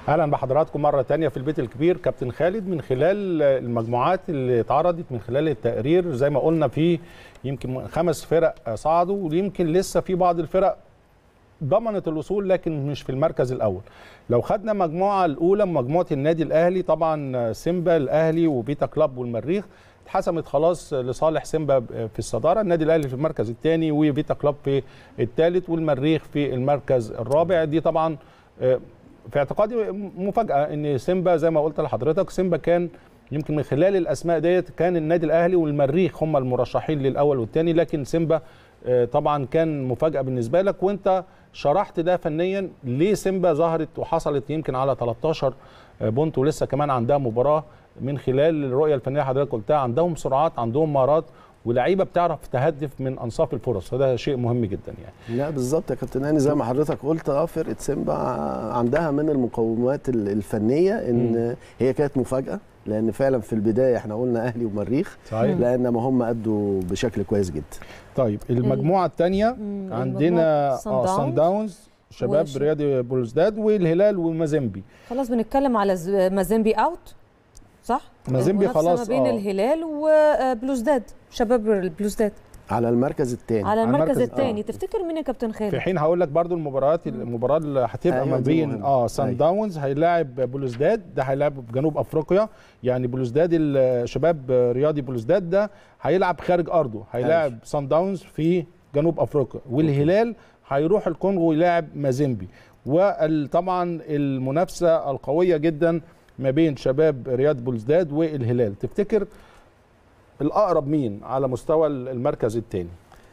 اهلا بحضراتكم مره تانية في البيت الكبير كابتن خالد من خلال المجموعات اللي اتعرضت من خلال التقرير زي ما قلنا في يمكن خمس فرق صعدوا ويمكن لسه في بعض الفرق ضمنت الوصول لكن مش في المركز الاول لو خدنا مجموعه الاولى مجموعه النادي الاهلي طبعا سيمبا الاهلي وبيتا كلاب والمريخ اتحسمت خلاص لصالح سيمبا في الصداره النادي الاهلي في المركز الثاني وبيتا كلاب في الثالث والمريخ في المركز الرابع دي طبعا في اعتقادي مفاجاه ان سيمبا زي ما قلت لحضرتك سيمبا كان يمكن من خلال الاسماء ديت كان النادي الاهلي والمريخ هم المرشحين للاول والثاني لكن سيمبا طبعا كان مفاجاه بالنسبه لك وانت شرحت ده فنيا ليه سيمبا ظهرت وحصلت يمكن على 13 بونت ولسه كمان عندها مباراه من خلال الرؤيه الفنيه حضرتك قلتها عندهم سرعات عندهم مهارات ولعيبه بتعرف تهدف من انصاف الفرص فده شيء مهم جدا يعني لا بالظبط يا كابتن هاني زي ما حضرتك قلت اه فرقه سيمبا عندها من المقومات الفنيه ان هي كانت مفاجاه لان فعلا في البدايه احنا قلنا اهلي ومريخ صحيح لان ما هم ادوا بشكل كويس جدا طيب المجموعه الثانيه عندنا اه سان داونز شباب وش- رياضي بلوزداد والهلال ومازيمبي خلاص بنتكلم على ز- مازيمبي اوت صح مازيمبي المنافسة خلاص، ما بين آه. الهلال وبلوزداد شباب البلوزداد على المركز الثاني على المركز المركز- الثاني آه. تفتكر مين يا كابتن خالد في حين هقول لك برضو المباريات المباراه اللي هتبقى أيوة ما دي بين مهمة. اه سان أيوة. داونز هيلاعب بلوزداد ده هيلاعب في جنوب افريقيا يعني بلوزداد ال- شباب رياضي بلوزداد ده هيلعب خارج ارضه هيلاعب سان داونز في جنوب افريقيا والهلال هيروح الكونغو يلاعب مازيمبي وطبعا المنافسه القويه جدا ما بين شباب رياض بلوزداد والهلال تفتكر الاقرب مين على مستوى المركز الثاني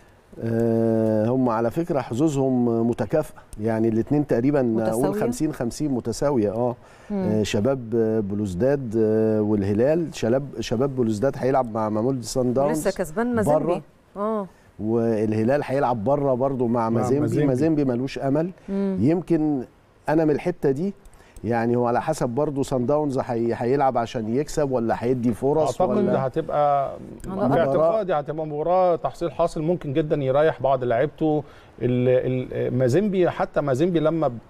آه، هم على فكره حظوظهم متكافئه يعني الاثنين تقريبا متساوية؟ اقول 50 50 متساويه اه آه، شباب آه، بلوزداد آه، والهلال شباب شباب بلوزداد هيلعب مع مامولد سان داونز لسه كسبان مازيمبي بره. اه والهلال هيلعب بره برضه مع مازيمبي مازيمبي. مازيمبي ملوش امل مم. يمكن انا من الحته دي يعني هو على حسب برضه سان داونز هي- هيلعب عشان يكسب ولا هيدي فرص اعتقد ولا هتبقى على في أرض. اعتقادي هتبقى مباراه تحصيل حاصل ممكن جدا يريح بعض لعيبته ال- ال- مازيمبي حتى مازيمبي لما ب-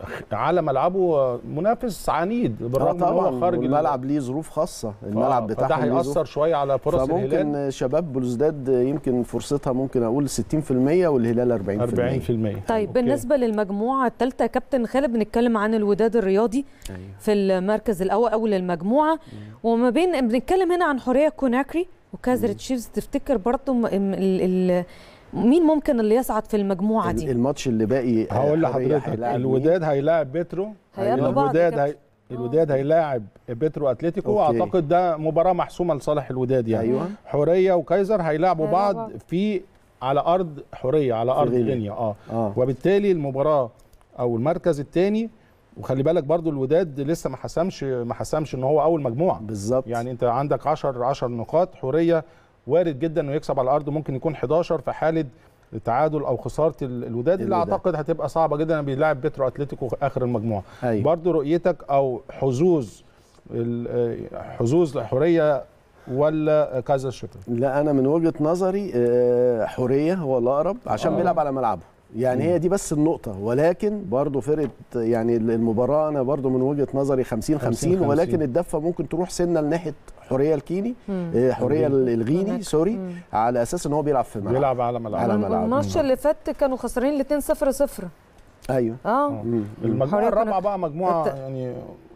على ملعبه منافس عنيد آه بالرغم ان هو طبعا خارج الملعب ليه ظروف خاصه الملعب فده بتاعهم ليه ظروف هيأثر شويه على فرص الهلال فممكن شباب بلوزداد يمكن فرصتها ممكن اقول 60% والهلال 40% 40% طيب أوكي. بالنسبه للمجموعه الثالثه يا كابتن خالد بنتكلم عن الوداد الرياضي أيوة. في المركز الاول اول المجموعه وما بين بنتكلم هنا عن حوريه كوناكري وكازر تشيفز تفتكر برضه م- م- ال- ال- مين ممكن اللي يصعد في المجموعه دي الماتش اللي باقي هقول حورية لحضرتك هيلاعب مين؟ الوداد هيلاعب بيترو هيقابلوا بعض يا الوداد هي كابتن. الوداد هيلاعب بيترو اتلتيكو أوكي. واعتقد ده مباراه محسومه لصالح الوداد يعني ايوه حوريه وكايزر هيلاعبوا هيلعبوا بعض بعض. في على ارض حوريه على ارض غينيا. غينيا اه اه وبالتالي المباراه او المركز الثاني وخلي بالك برضو الوداد لسه ما حسمش ما حسمش ان هو اول مجموعه بالظبط يعني انت عندك 10 10 نقاط حوريه وارد جدا انه يكسب على الارض ممكن يكون 11 في حاله تعادل او خساره ال- الوداد اللي الوداد. اعتقد هتبقى صعبه جدا بيلاعب بيترو اتلتيكو في اخر المجموعه ايوه برضو رؤيتك او حظوظ ال- آه، حظوظ حوريه ولا كايزر شيفر لا انا من وجهه نظري آه، حوريه هو الاقرب عشان آه. بيلعب على ملعبه يعني هي دي بس النقطة ولكن برضو فرقة يعني المباراة أنا برضو من وجهة نظري 50 50 50. ولكن الدفة ممكن تروح سنة لناحية حورية الكيني مم. آه، حورية الغيني. الغيني هناك. سوري مم. على أساس إن هو بيلعب في ملعب بيلعب على ملعب على ملعب. الماتش اللي فات كانوا خسرانين الاثنين 0 0 أيوه اه مم. المجموعه حورية الرابعه كانت- بقى مجموعه الت- يعني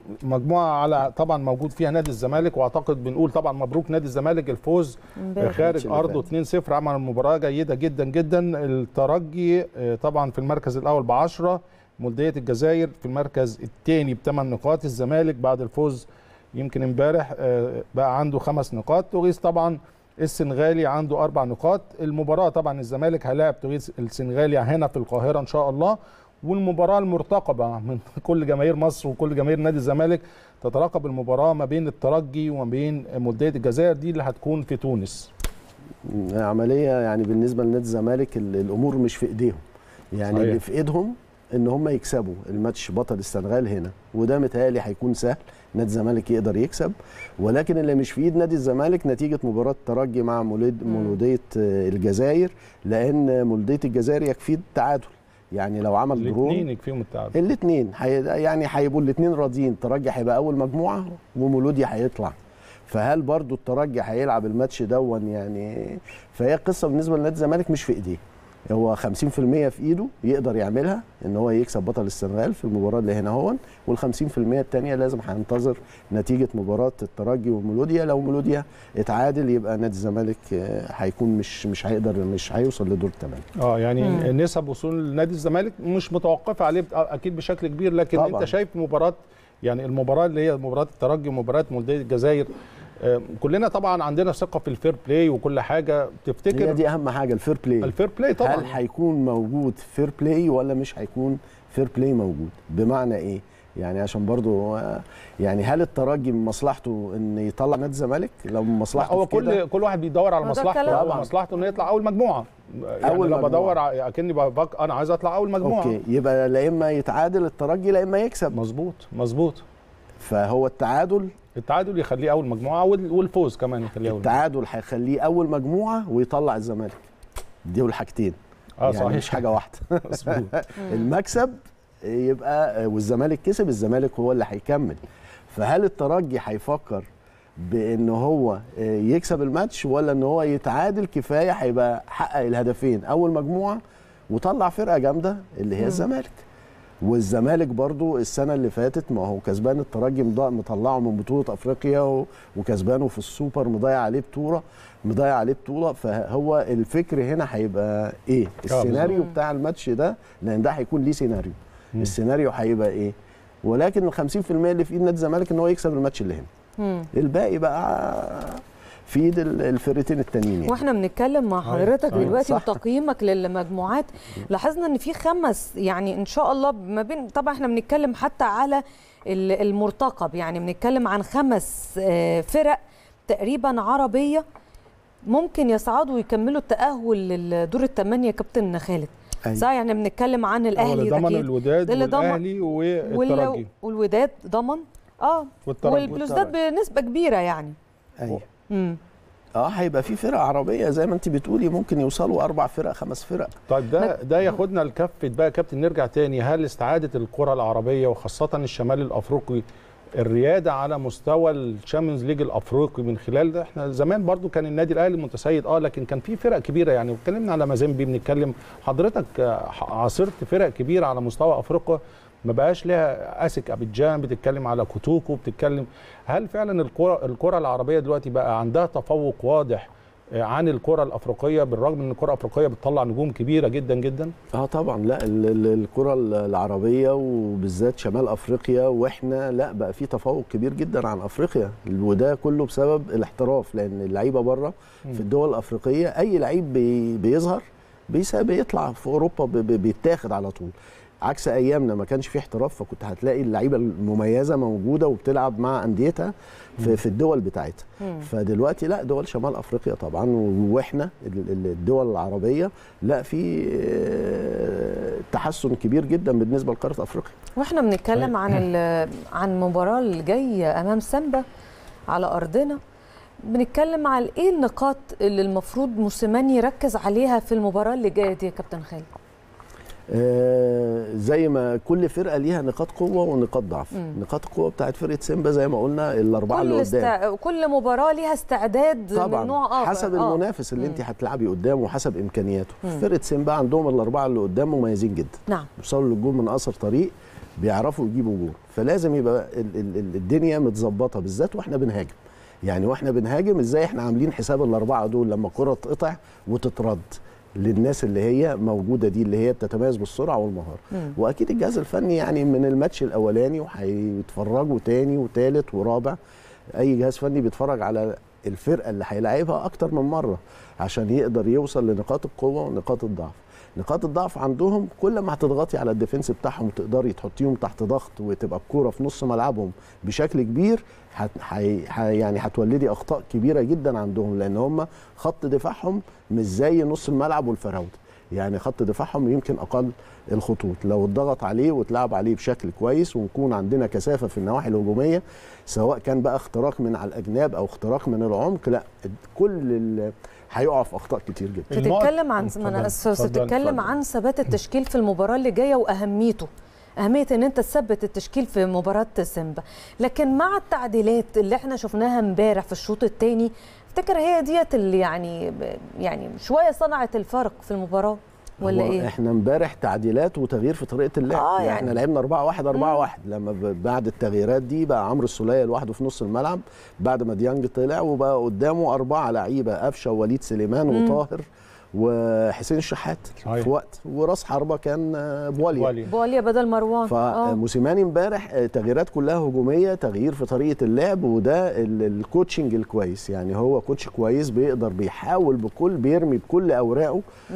مجموعه على طبعا موجود فيها نادي الزمالك واعتقد بنقول طبعا مبروك نادي الزمالك الفوز امبارح. خارج الماتش اللي ارضه 2-0 عمل مباراه جيده جدا جدا الترجي آه، طبعا في المركز الاول ب 10 مولديه الجزائر في المركز الثاني بثمان نقاط الزمالك بعد الفوز يمكن امبارح آه، بقى عنده خمس نقاط تونس طبعا السنغالي عنده اربع نقاط المباراه طبعا الزمالك هيلاعب تونس السنغالي هنا في القاهره ان شاء الله والمباراه المرتقبه من كل جماهير مصر وكل جماهير نادي الزمالك تترقب المباراه ما بين الترجي وما بين مولديه الجزائر دي اللي هتكون في تونس عملية يعني بالنسبة لنادي الزمالك ال- الأمور مش في إيديهم يعني صحيح. اللي في إيدهم إن هم يكسبوا الماتش بطل السنغال هنا وده متهيألي هيكون سهل نادي الزمالك يقدر يكسب ولكن اللي مش في ايد نادي الزمالك نتيجه مباراه الترجي مع مولود مم. مولوديه آه، الجزائر لان مولوديه الجزائر يكفي التعادل يعني لو عمل درو الاثنين يكفيهم التعادل الاثنين حي... يعني هيبقوا الاثنين راضيين الترجي هيبقى اول مجموعه ومولوديا هيطلع فهل برضو الترجي هيلعب الماتش دون يعني فهي قصه بالنسبه لنادي الزمالك مش في ايديه هو 50% في ايده يقدر يعملها ان هو يكسب بطل السنغال في المباراه اللي هنا هون وال50% الثانيه لازم هينتظر نتيجه مباراه الترجي ومولوديا لو مولوديا اتعادل يبقى نادي الزمالك آه، هيكون مش مش هيقدر مش هيوصل لدور الثمانيه اه يعني مم. نسب وصول نادي الزمالك مش متوقفه عليه بت- اكيد بشكل كبير لكن طبعاً. انت شايف مباراه يعني المباراه اللي هي مباراه الترجي ومباراه مولوديه الجزائر آه، كلنا طبعا عندنا ثقه في الفير بلاي وكل حاجه هي تفتكر دي اهم حاجه الفير بلاي الفير بلاي طبعا هل هيكون موجود فير بلاي ولا مش هيكون فير بلاي موجود بمعنى ايه يعني عشان برضو آه، يعني هل الترجي من مصلحته ان يطلع نادي الزمالك لو من لا، مصلحته هو في كده كل كل واحد بيدور على ما ده مصلحته الكلام. هو مصلحته انه يطلع اول مجموعه يعني أول لو مجموعة. بدور ع- اكني بفك انا عايز اطلع اول مجموعه اوكي يبقى لا اما يتعادل الترجي لا اما يكسب مظبوط مظبوط فهو التعادل التعادل يخليه اول مجموعه وال- والفوز كمان يخليه اول مجموعه التعادل هيخليه اول مجموعه ويطلع الزمالك دول حاجتين اه يعني صحيح مش حاجه واحده مظبوط المكسب يبقى والزمالك كسب الزمالك هو اللي هيكمل فهل الترجي هيفكر بان هو يكسب الماتش ولا ان هو يتعادل كفايه هيبقى حقق الهدفين اول مجموعه وطلع فرقه جامده اللي هي الزمالك والزمالك برضو السنه اللي فاتت ما هو كسبان الترجي مضا- مطلعه من بطوله افريقيا و- وكسبانه في السوبر مضيع عليه بطوله مضيع عليه بطوله فهو الفكر هنا هيبقى ايه السيناريو بالظبط. بتاع الماتش ده لان ده هيكون ليه سيناريو مم. السيناريو هيبقى ايه ولكن ال 50% اللي في ايد نادي الزمالك ان هو يكسب الماتش اللي هنا مم. الباقي بقى في ايد ال- الفرقتين التانيين يعني. واحنا بنتكلم مع صحيح، حضرتك صحيح، دلوقتي صح. وتقييمك للمجموعات لاحظنا ان في خمس يعني ان شاء الله ما بين طبعا احنا بنتكلم حتى على ال- المرتقب يعني بنتكلم عن خمس آه، فرق تقريبا عربيه ممكن يصعدوا ويكملوا التاهل للدور الثمانيه يا كابتن خالد أيوة. صح يعني بنتكلم عن هو الاهلي اللي ضمن اكيد الوداد ده اللي ضمن- والاهلي وال- والترجي والوداد ضمن اه والترجي والبلوزداد بنسبه كبيره يعني ايوه امم اه هيبقى في فرق عربيه زي ما انت بتقولي ممكن يوصلوا اربع فرق خمس فرق طيب ده ده ياخدنا لكفه بقى يا كابتن نرجع تاني هل استعاده الكره العربيه وخاصه الشمال الافريقي الرياده على مستوى الشامبيونز ليج الافريقي من خلال ده احنا زمان برضو كان النادي الاهلي متسيد اه لكن كان في فرق كبيره يعني اتكلمنا على مازيمبي بنتكلم حضرتك آه، عاصرت فرق كبيره على مستوى افريقيا ما بقاش لها اسك ابيجان بتتكلم على كوتوكو بتتكلم هل فعلا الكره الكره العربيه دلوقتي بقى عندها تفوق واضح آه، عن الكره الافريقيه بالرغم ان الكره الافريقيه بتطلع نجوم كبيره جدا جدا اه طبعا لا ال- ال- الكره ال- العربيه وبالذات شمال افريقيا واحنا لا بقى في تفوق كبير جدا عن افريقيا وده كله بسبب الاحتراف لان اللعيبه بره في الدول الافريقيه اي لعيب بي- بيظهر بيس- بيطلع في اوروبا ب- ب- بيتاخد على طول عكس ايامنا ما كانش في احتراف فكنت هتلاقي اللعيبه المميزه موجوده وبتلعب مع انديتها في, في الدول بتاعتها فدلوقتي لا دول شمال افريقيا طبعا واحنا ال- ال- الدول العربيه لا في آه، تحسن كبير جدا بالنسبه لقاره افريقيا واحنا بنتكلم عن ال- عن المباراه الجايه امام سامبا على ارضنا بنتكلم على ايه النقاط اللي المفروض موسيماني يركز عليها في المباراه اللي جايه دي يا كابتن خالد آه، زي ما كل فرقه ليها نقاط قوه ونقاط ضعف مم. نقاط القوه بتاعت فرقه سيمبا زي ما قلنا الاربعه كل اللي قدام استع... كل مباراه ليها استعداد طبعا من نوع اخر حسب آه. المنافس اللي انت هتلعبي قدامه وحسب امكانياته مم. فرقه سيمبا عندهم الاربعه اللي قدام مميزين جدا نعم بيوصلوا للجول من اقصر طريق بيعرفوا يجيبوا جول فلازم يبقى ال ال ال الدنيا متظبطه بالذات واحنا بنهاجم يعني واحنا بنهاجم ازاي احنا عاملين حساب الاربعه دول لما الكره تقطع وتترد للناس اللي هي موجوده دي اللي هي بتتميز بالسرعه والمهاره مم. واكيد الجهاز الفني يعني من الماتش الاولاني وهيتفرجوا تاني وتالت ورابع اي جهاز فني بيتفرج على الفرقه اللي هيلاعبها اكتر من مره عشان يقدر يوصل لنقاط القوه ونقاط الضعف نقاط الضعف عندهم كل ما هتضغطي على الديفنس بتاعهم وتقدري تحطيهم تحت ضغط وتبقى الكوره في نص ملعبهم بشكل كبير هت حي حي- يعني هتولدي اخطاء كبيره جدا عندهم لان هم خط دفاعهم مش زي نص الملعب والفراوده يعني خط دفاعهم يمكن اقل الخطوط لو اتضغط عليه واتلعب عليه بشكل كويس ونكون عندنا كثافه في النواحي الهجوميه سواء كان بقى اختراق من على الاجناب او اختراق من العمق لا كل ال- هيقع في اخطاء كتير جدا النقط- بتتكلم عن اتفضل، ما انا اسفه بس اتفضل، بتتكلم اتفضل. عن ثبات التشكيل في المباراه اللي جايه واهميته أهمية إن أنت تثبت التشكيل في مباراة سيمبا، لكن مع التعديلات اللي احنا شفناها امبارح في الشوط الثاني، افتكر هي ديت اللي يعني يعني شوية صنعت الفرق في المباراة ولا هو إيه؟ احنا امبارح تعديلات وتغيير في طريقه اللعب آه، يعني يعني- احنا لعبنا 4 1 4 1 لما ب- بعد التغييرات دي بقى عمرو السوليه لوحده في نص الملعب بعد ما ديانج طلع وبقى قدامه اربعه لعيبه قفشه ووليد سليمان وطاهر وحسين الشحات صحيح. في وقت وراس حربه كان آه، بواليا والي. بواليا بدل مروان آه. فموسيماني امبارح آه، تغييرات كلها هجوميه تغيير في طريقه اللعب وده ال- الكوتشنج الكويس يعني هو كوتش كويس بيقدر بيحاول بكل بيرمي بكل اوراقه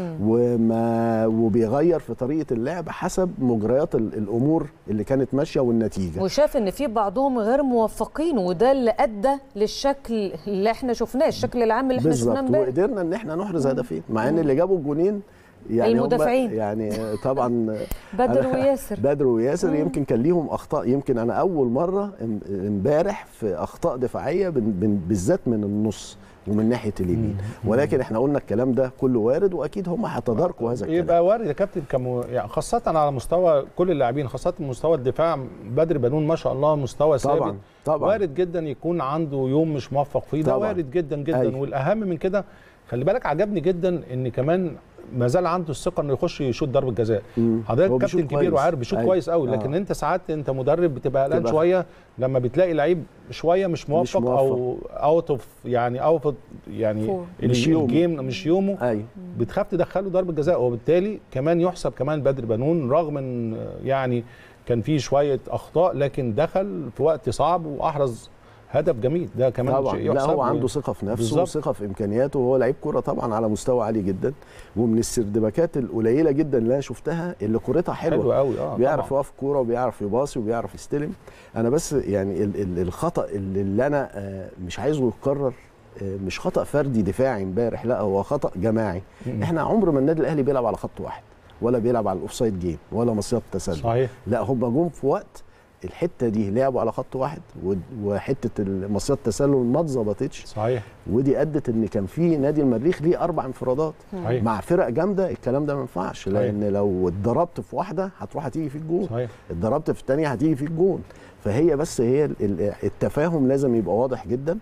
وما وبيغير في طريقه اللعب حسب مجريات ال- الامور اللي كانت ماشيه والنتيجه وشاف ان في بعضهم غير موفقين وده اللي ادى للشكل اللي احنا شفناه الشكل العام اللي احنا شفناه بالظبط امبارح وقدرنا ان احنا نحرز هدفين مع ان اللي جابوا الجونين يعني هم- المدافعين. يعني طبعا بدر أنا- وياسر بدر وياسر يمكن كان ليهم اخطاء يمكن انا اول مره ام- امبارح في اخطاء دفاعيه بن- بن- بالذات من النص ومن ناحيه اليمين ولكن احنا قلنا الكلام ده كله وارد واكيد هم هيتداركوا هذا الكلام يبقى وارد يا كابتن كمو يعني خاصة على مستوى كل اللاعبين خاصة مستوى الدفاع بدر بنون ما شاء الله مستوى ثابت طبعا طبعا وارد جدا يكون عنده يوم مش موفق فيه ده طبعاً. وارد جدا جدا أيوة. والاهم من كده خلي بالك عجبني جدا ان كمان ما زال عنده الثقه انه يخش يشوط ضربه جزاء مم. حضرتك هو كابتن بيشوط كبير كويس. وعارف بيشوط أيوة. كويس قوي لكن آه. انت ساعات انت مدرب بتبقى قلقان تبقى- شويه لما بتلاقي لعيب شويه مش موفق, موفق. او اوت اوف يعني اوت يعني فور. مش يومه. الجيم مش يومه ايوه بتخاف تدخله ضربه جزاء وبالتالي كمان يحسب كمان بدر بنون رغم ان يعني كان فيه شويه اخطاء لكن دخل في وقت صعب واحرز هدف جميل ده كمان طبعا شيء لا يحسب هو عنده ثقه في نفسه بالظبط. وثقه في امكانياته وهو لعيب كوره طبعا على مستوى عالي جدا ومن السردباكات القليله جدا اللي انا شفتها اللي كورتها حلوه حلو قوي اه بيعرف طبعاً. يقف كوره وبيعرف يباصي وبيعرف يستلم انا بس يعني ال ال الخطا اللي, اللي انا آه، مش عايزه يتكرر آه، مش خطا فردي دفاعي امبارح لا هو خطا جماعي مم. احنا عمر ما النادي الاهلي بيلعب على خط واحد ولا بيلعب على الاوفسايد جيم ولا مصيده تسلل صحيح لا هم جم في وقت الحته دي لعبوا على خط واحد و- وحته مصيده التسلل ما اتظبطتش صحيح ودي ادت ان كان في نادي المريخ ليه اربع انفرادات صحيح مع فرق جامده الكلام ده ما ينفعش لان لو اتضربت في واحده هتروح هتيجي في الجون صحيح اتضربت في الثانيه هتيجي في الجون فهي بس هي ال- ال- التفاهم لازم يبقى واضح جدا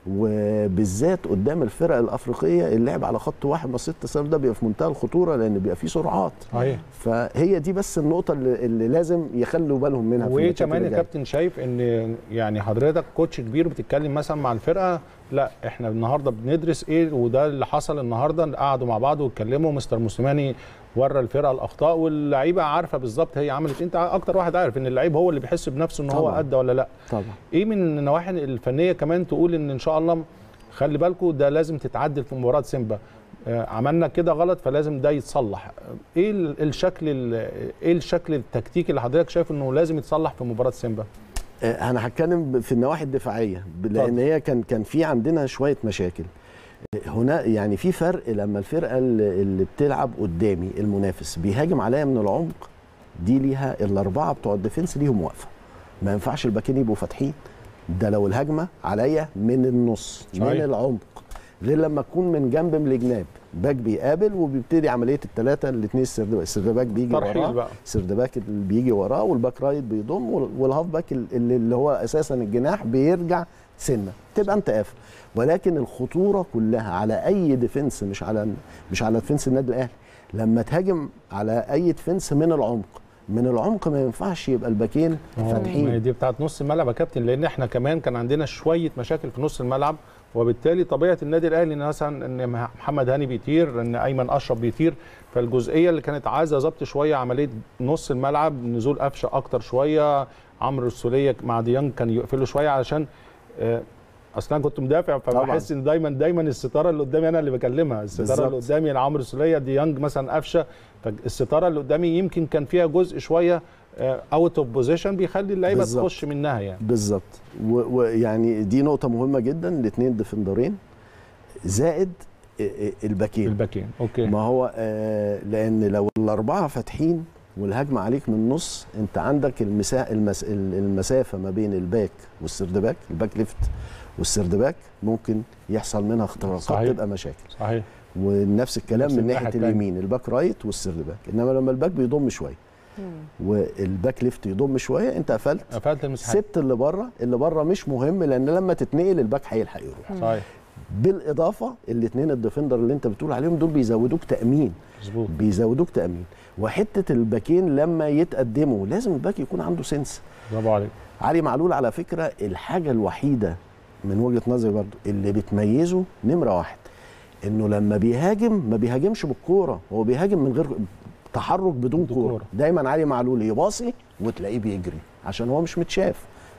وبالذات قدام الفرق الافريقيه اللعب على خط واحد مصيده التسلل ده بيبقى في منتهى الخطوره لان بيبقى فيه سرعات صحيح فهي دي بس النقطه اللي, اللي لازم يخلوا بالهم منها في وايه الماتشات كمان اللي يا جاية. كابتن شايف ان يعني حضرتك كوتش كبير بتتكلم مثلا مع الفرقه لا احنا النهارده بندرس ايه وده اللي حصل النهارده قعدوا مع بعض واتكلموا مستر موسيماني ورى الفرقه الاخطاء واللعيبه عارفه بالظبط هي عملت إيه. انت اكتر واحد عارف ان اللعيب هو اللي بيحس بنفسه ان هو طبعاً. ادى ولا لا طبعا ايه من النواحي الفنيه كمان تقول ان ان شاء الله خلي بالكم ده لازم تتعدل في مباراه سيمبا آه، عملنا كده غلط فلازم ده يتصلح ايه ال- الشكل ال- ايه الشكل التكتيكي اللي حضرتك شايف انه لازم يتصلح في مباراه سيمبا آه، انا هتكلم في النواحي الدفاعيه ب- لان اتفضل. هي كان كان في عندنا شويه مشاكل آه، هنا يعني في فرق لما الفرقه اللي اللي بتلعب قدامي المنافس بيهاجم عليا من العمق دي ليها الاربعه بتوع الديفنس ليهم واقفه ما ينفعش الباكين يبقوا فاتحين ده لو الهجمه عليا من النص من صحيح. العمق غير لما تكون من جنب من الجناب باك بيقابل وبيبتدي عمليه الثلاثه الاثنين السردباك بيجي ترحيل وراه بقى السردباك اللي بيجي وراه والباك رايت بيضم وال- والهاف باك اللي, اللي هو اساسا الجناح بيرجع سنه تبقى انت قافل ولكن الخطوره كلها على اي ديفنس مش على مش على ديفنس النادي الاهلي لما تهاجم على اي ديفنس من العمق من العمق ما ينفعش يبقى الباكين ما هي فاتحين دي بتاعت نص الملعب يا كابتن لان احنا كمان كان عندنا شويه مشاكل في نص الملعب وبالتالي طبيعه النادي الاهلي ان مثلا ان محمد هاني بيطير ان ايمن اشرف بيطير فالجزئيه اللي كانت عايزه ظبط شويه عمليه نص الملعب نزول قفشه اكتر شويه عمرو السوليه مع ديانج كان يقفلوا شويه علشان آه، اصل انا كنت مدافع فبحس ان دايما دايما الستاره اللي قدامي انا اللي بكلمها الستاره اللي بالظبط. قدامي عمرو السوليه ديانج مثلا قفشه فالستاره اللي قدامي يمكن كان فيها جزء شويه اوت اوف بوزيشن بيخلي اللعيبه بالظبط. تخش منها يعني بالظبط و- ويعني دي نقطه مهمه جدا الاثنين ديفندرين زائد الباكين الباكين اوكي ما هو آه لان لو الاربعه فاتحين والهجمه عليك من النص انت عندك المسا... المس... المسافه ما بين الباك والسردباك الباك ليفت والسردباك ممكن يحصل منها اختراقات صحيح. تبقى مشاكل صحيح ونفس الكلام نفس من الناحية ناحيه التانية. اليمين الباك رايت والسردباك انما لما الباك بيضم شويه والباك ليفت يضم شويه انت قفلت قفلت المساحه سبت اللي بره اللي بره مش مهم لان لما تتنقل الباك هيلحق يروح صحيح بالاضافه الاثنين الديفندر اللي انت بتقول عليهم دول بيزودوك تامين مظبوط بيزودوك تامين وحته الباكين لما يتقدموا لازم الباك يكون عنده سنس برافو عليك علي معلول على فكره الحاجه الوحيده من وجهه نظري برضو اللي بتميزه نمره واحد انه لما بيهاجم ما بيهاجمش بالكوره هو بيهاجم من غير تحرك بدون بدون كوره كورة. دايما علي معلول يباصي وتلاقيه بيجري عشان هو مش متشاف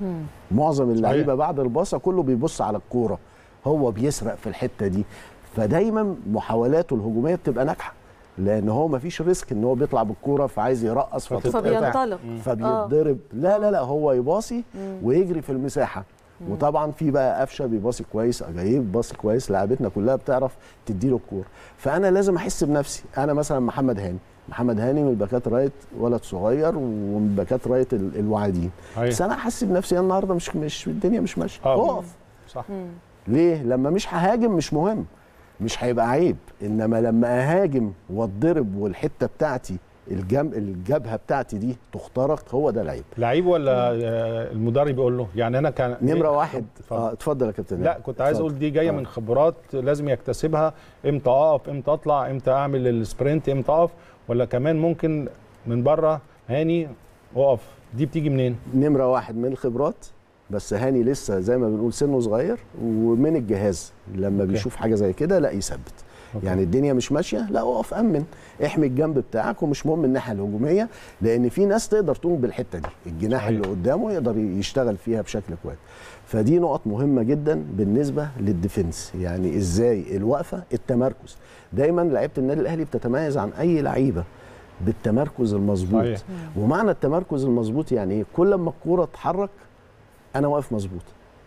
معظم اللعيبه بعد الباصه كله بيبص على الكوره هو بيسرق في الحته دي فدايما محاولاته الهجوميه بتبقى ناجحه لان هو ما فيش ريسك ان هو بيطلع بالكوره فعايز يرقص فتتقطع فبينطلق فبيتضرب لا لا لا هو يباصي ويجري في المساحه وطبعا في بقى قفشه بيباصي كويس اجايب باصي كويس لعبتنا كلها بتعرف تديله الكوره فانا لازم احس بنفسي انا مثلا محمد هاني محمد هاني من الباكات رايت ولد صغير ومن باكات رايت ال- الواعدين أيوة. بس انا احس بنفسي أنا النهارده مش مش الدنيا مش ماشيه آه. اقف صح ليه لما مش ههاجم مش مهم مش هيبقى عيب انما لما اهاجم واتضرب والحته بتاعتي الجم... الجبهه بتاعتي دي تخترق هو ده العيب لعيب ولا آه، المدرب يقول له يعني انا كان نمره واحد اتفضل. اه اتفضل يا كابتن لا كنت عايز اتفضل. اقول دي جايه آه. من خبرات لازم يكتسبها امتى اقف امتى اطلع امتى اعمل السبرنت امتى اقف ولا كمان ممكن من بره هاني اقف دي بتيجي منين نمره واحد من الخبرات بس هاني لسه زي ما بنقول سنه صغير ومن الجهاز لما أوكي. بيشوف حاجه زي كده لا يثبت أوكي. يعني الدنيا مش ماشيه لا اقف امن احمي الجنب بتاعك ومش مهم الناحيه الهجوميه لان في ناس تقدر تقوم بالحته دي الجناح صحيح. اللي قدامه يقدر يشتغل فيها بشكل كويس فدي نقط مهمه جدا بالنسبه للديفنس يعني ازاي الوقفه التمركز دايما لعيبه النادي الاهلي بتتميز عن اي لعيبه بالتمركز المظبوط صحيح. ومعنى التمركز المظبوط يعني ايه كل ما الكوره تتحرك انا واقف مظبوط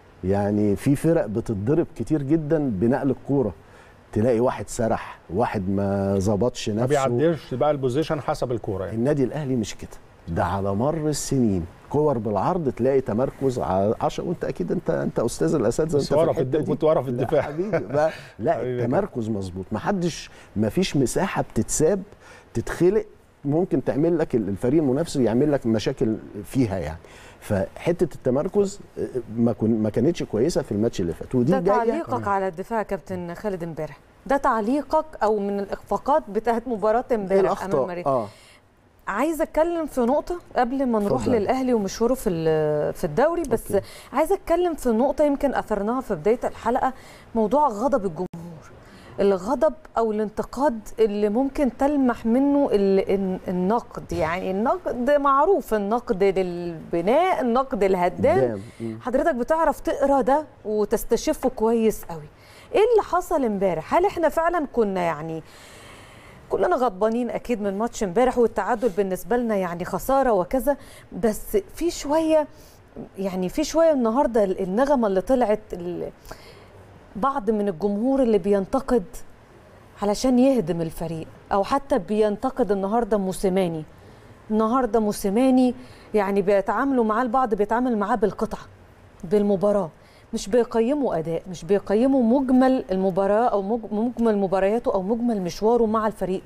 يعني في فرق بتتضرب كتير جدا بنقل الكوره تلاقي واحد سرح واحد ما ظبطش ما نفسه بيعديش بقى البوزيشن حسب الكوره يعني النادي الاهلي مش كده ده على مر السنين كور بالعرض تلاقي تمركز على 10 وانت اكيد انت انت استاذ الاساتذه بس انت ورا في الحتة الد- دي. كنت ورا في لا الدفاع. حبيبي بقى لا حبيبي التمركز مظبوط ما حدش ما فيش مساحه بتتساب تتخلق ممكن تعمل لك الفريق المنافس يعمل لك مشاكل فيها يعني فحته التمركز آه، ما كن ما كانتش كويسه في الماتش اللي فات ودي ده جايه تعليقك على الدفاع يا كابتن خالد امبارح ده تعليقك او من الاخفاقات بتاعت مباراه امبارح امام الاخطاء مريم اه عايزه اتكلم في نقطه قبل ما نروح اتفضل. للاهلي ومشواره في ال- في الدوري بس أوكي. عايزه اتكلم في نقطه يمكن اثرناها في بدايه الحلقه موضوع غضب الجمهور الغضب او الانتقاد اللي ممكن تلمح منه ال- الن- النقد يعني النقد معروف النقد للبناء النقد الهدام قدام. مم. حضرتك بتعرف تقرا ده وتستشفه كويس قوي ايه اللي حصل امبارح هل احنا فعلا كنا يعني كلنا غضبانين اكيد من ماتش امبارح والتعادل بالنسبه لنا يعني خساره وكذا بس في شويه يعني في شويه النهارده النغمه اللي طلعت ال- بعض من الجمهور اللي بينتقد علشان يهدم الفريق او حتى بينتقد النهارده موسيماني النهارده موسيماني يعني بيتعاملوا معاه البعض بيتعامل معاه بالقطعه بالمباراه مش بيقيموا اداء مش بيقيموا مجمل المباراه او مج- مجمل مبارياته او مجمل مشواره مع الفريق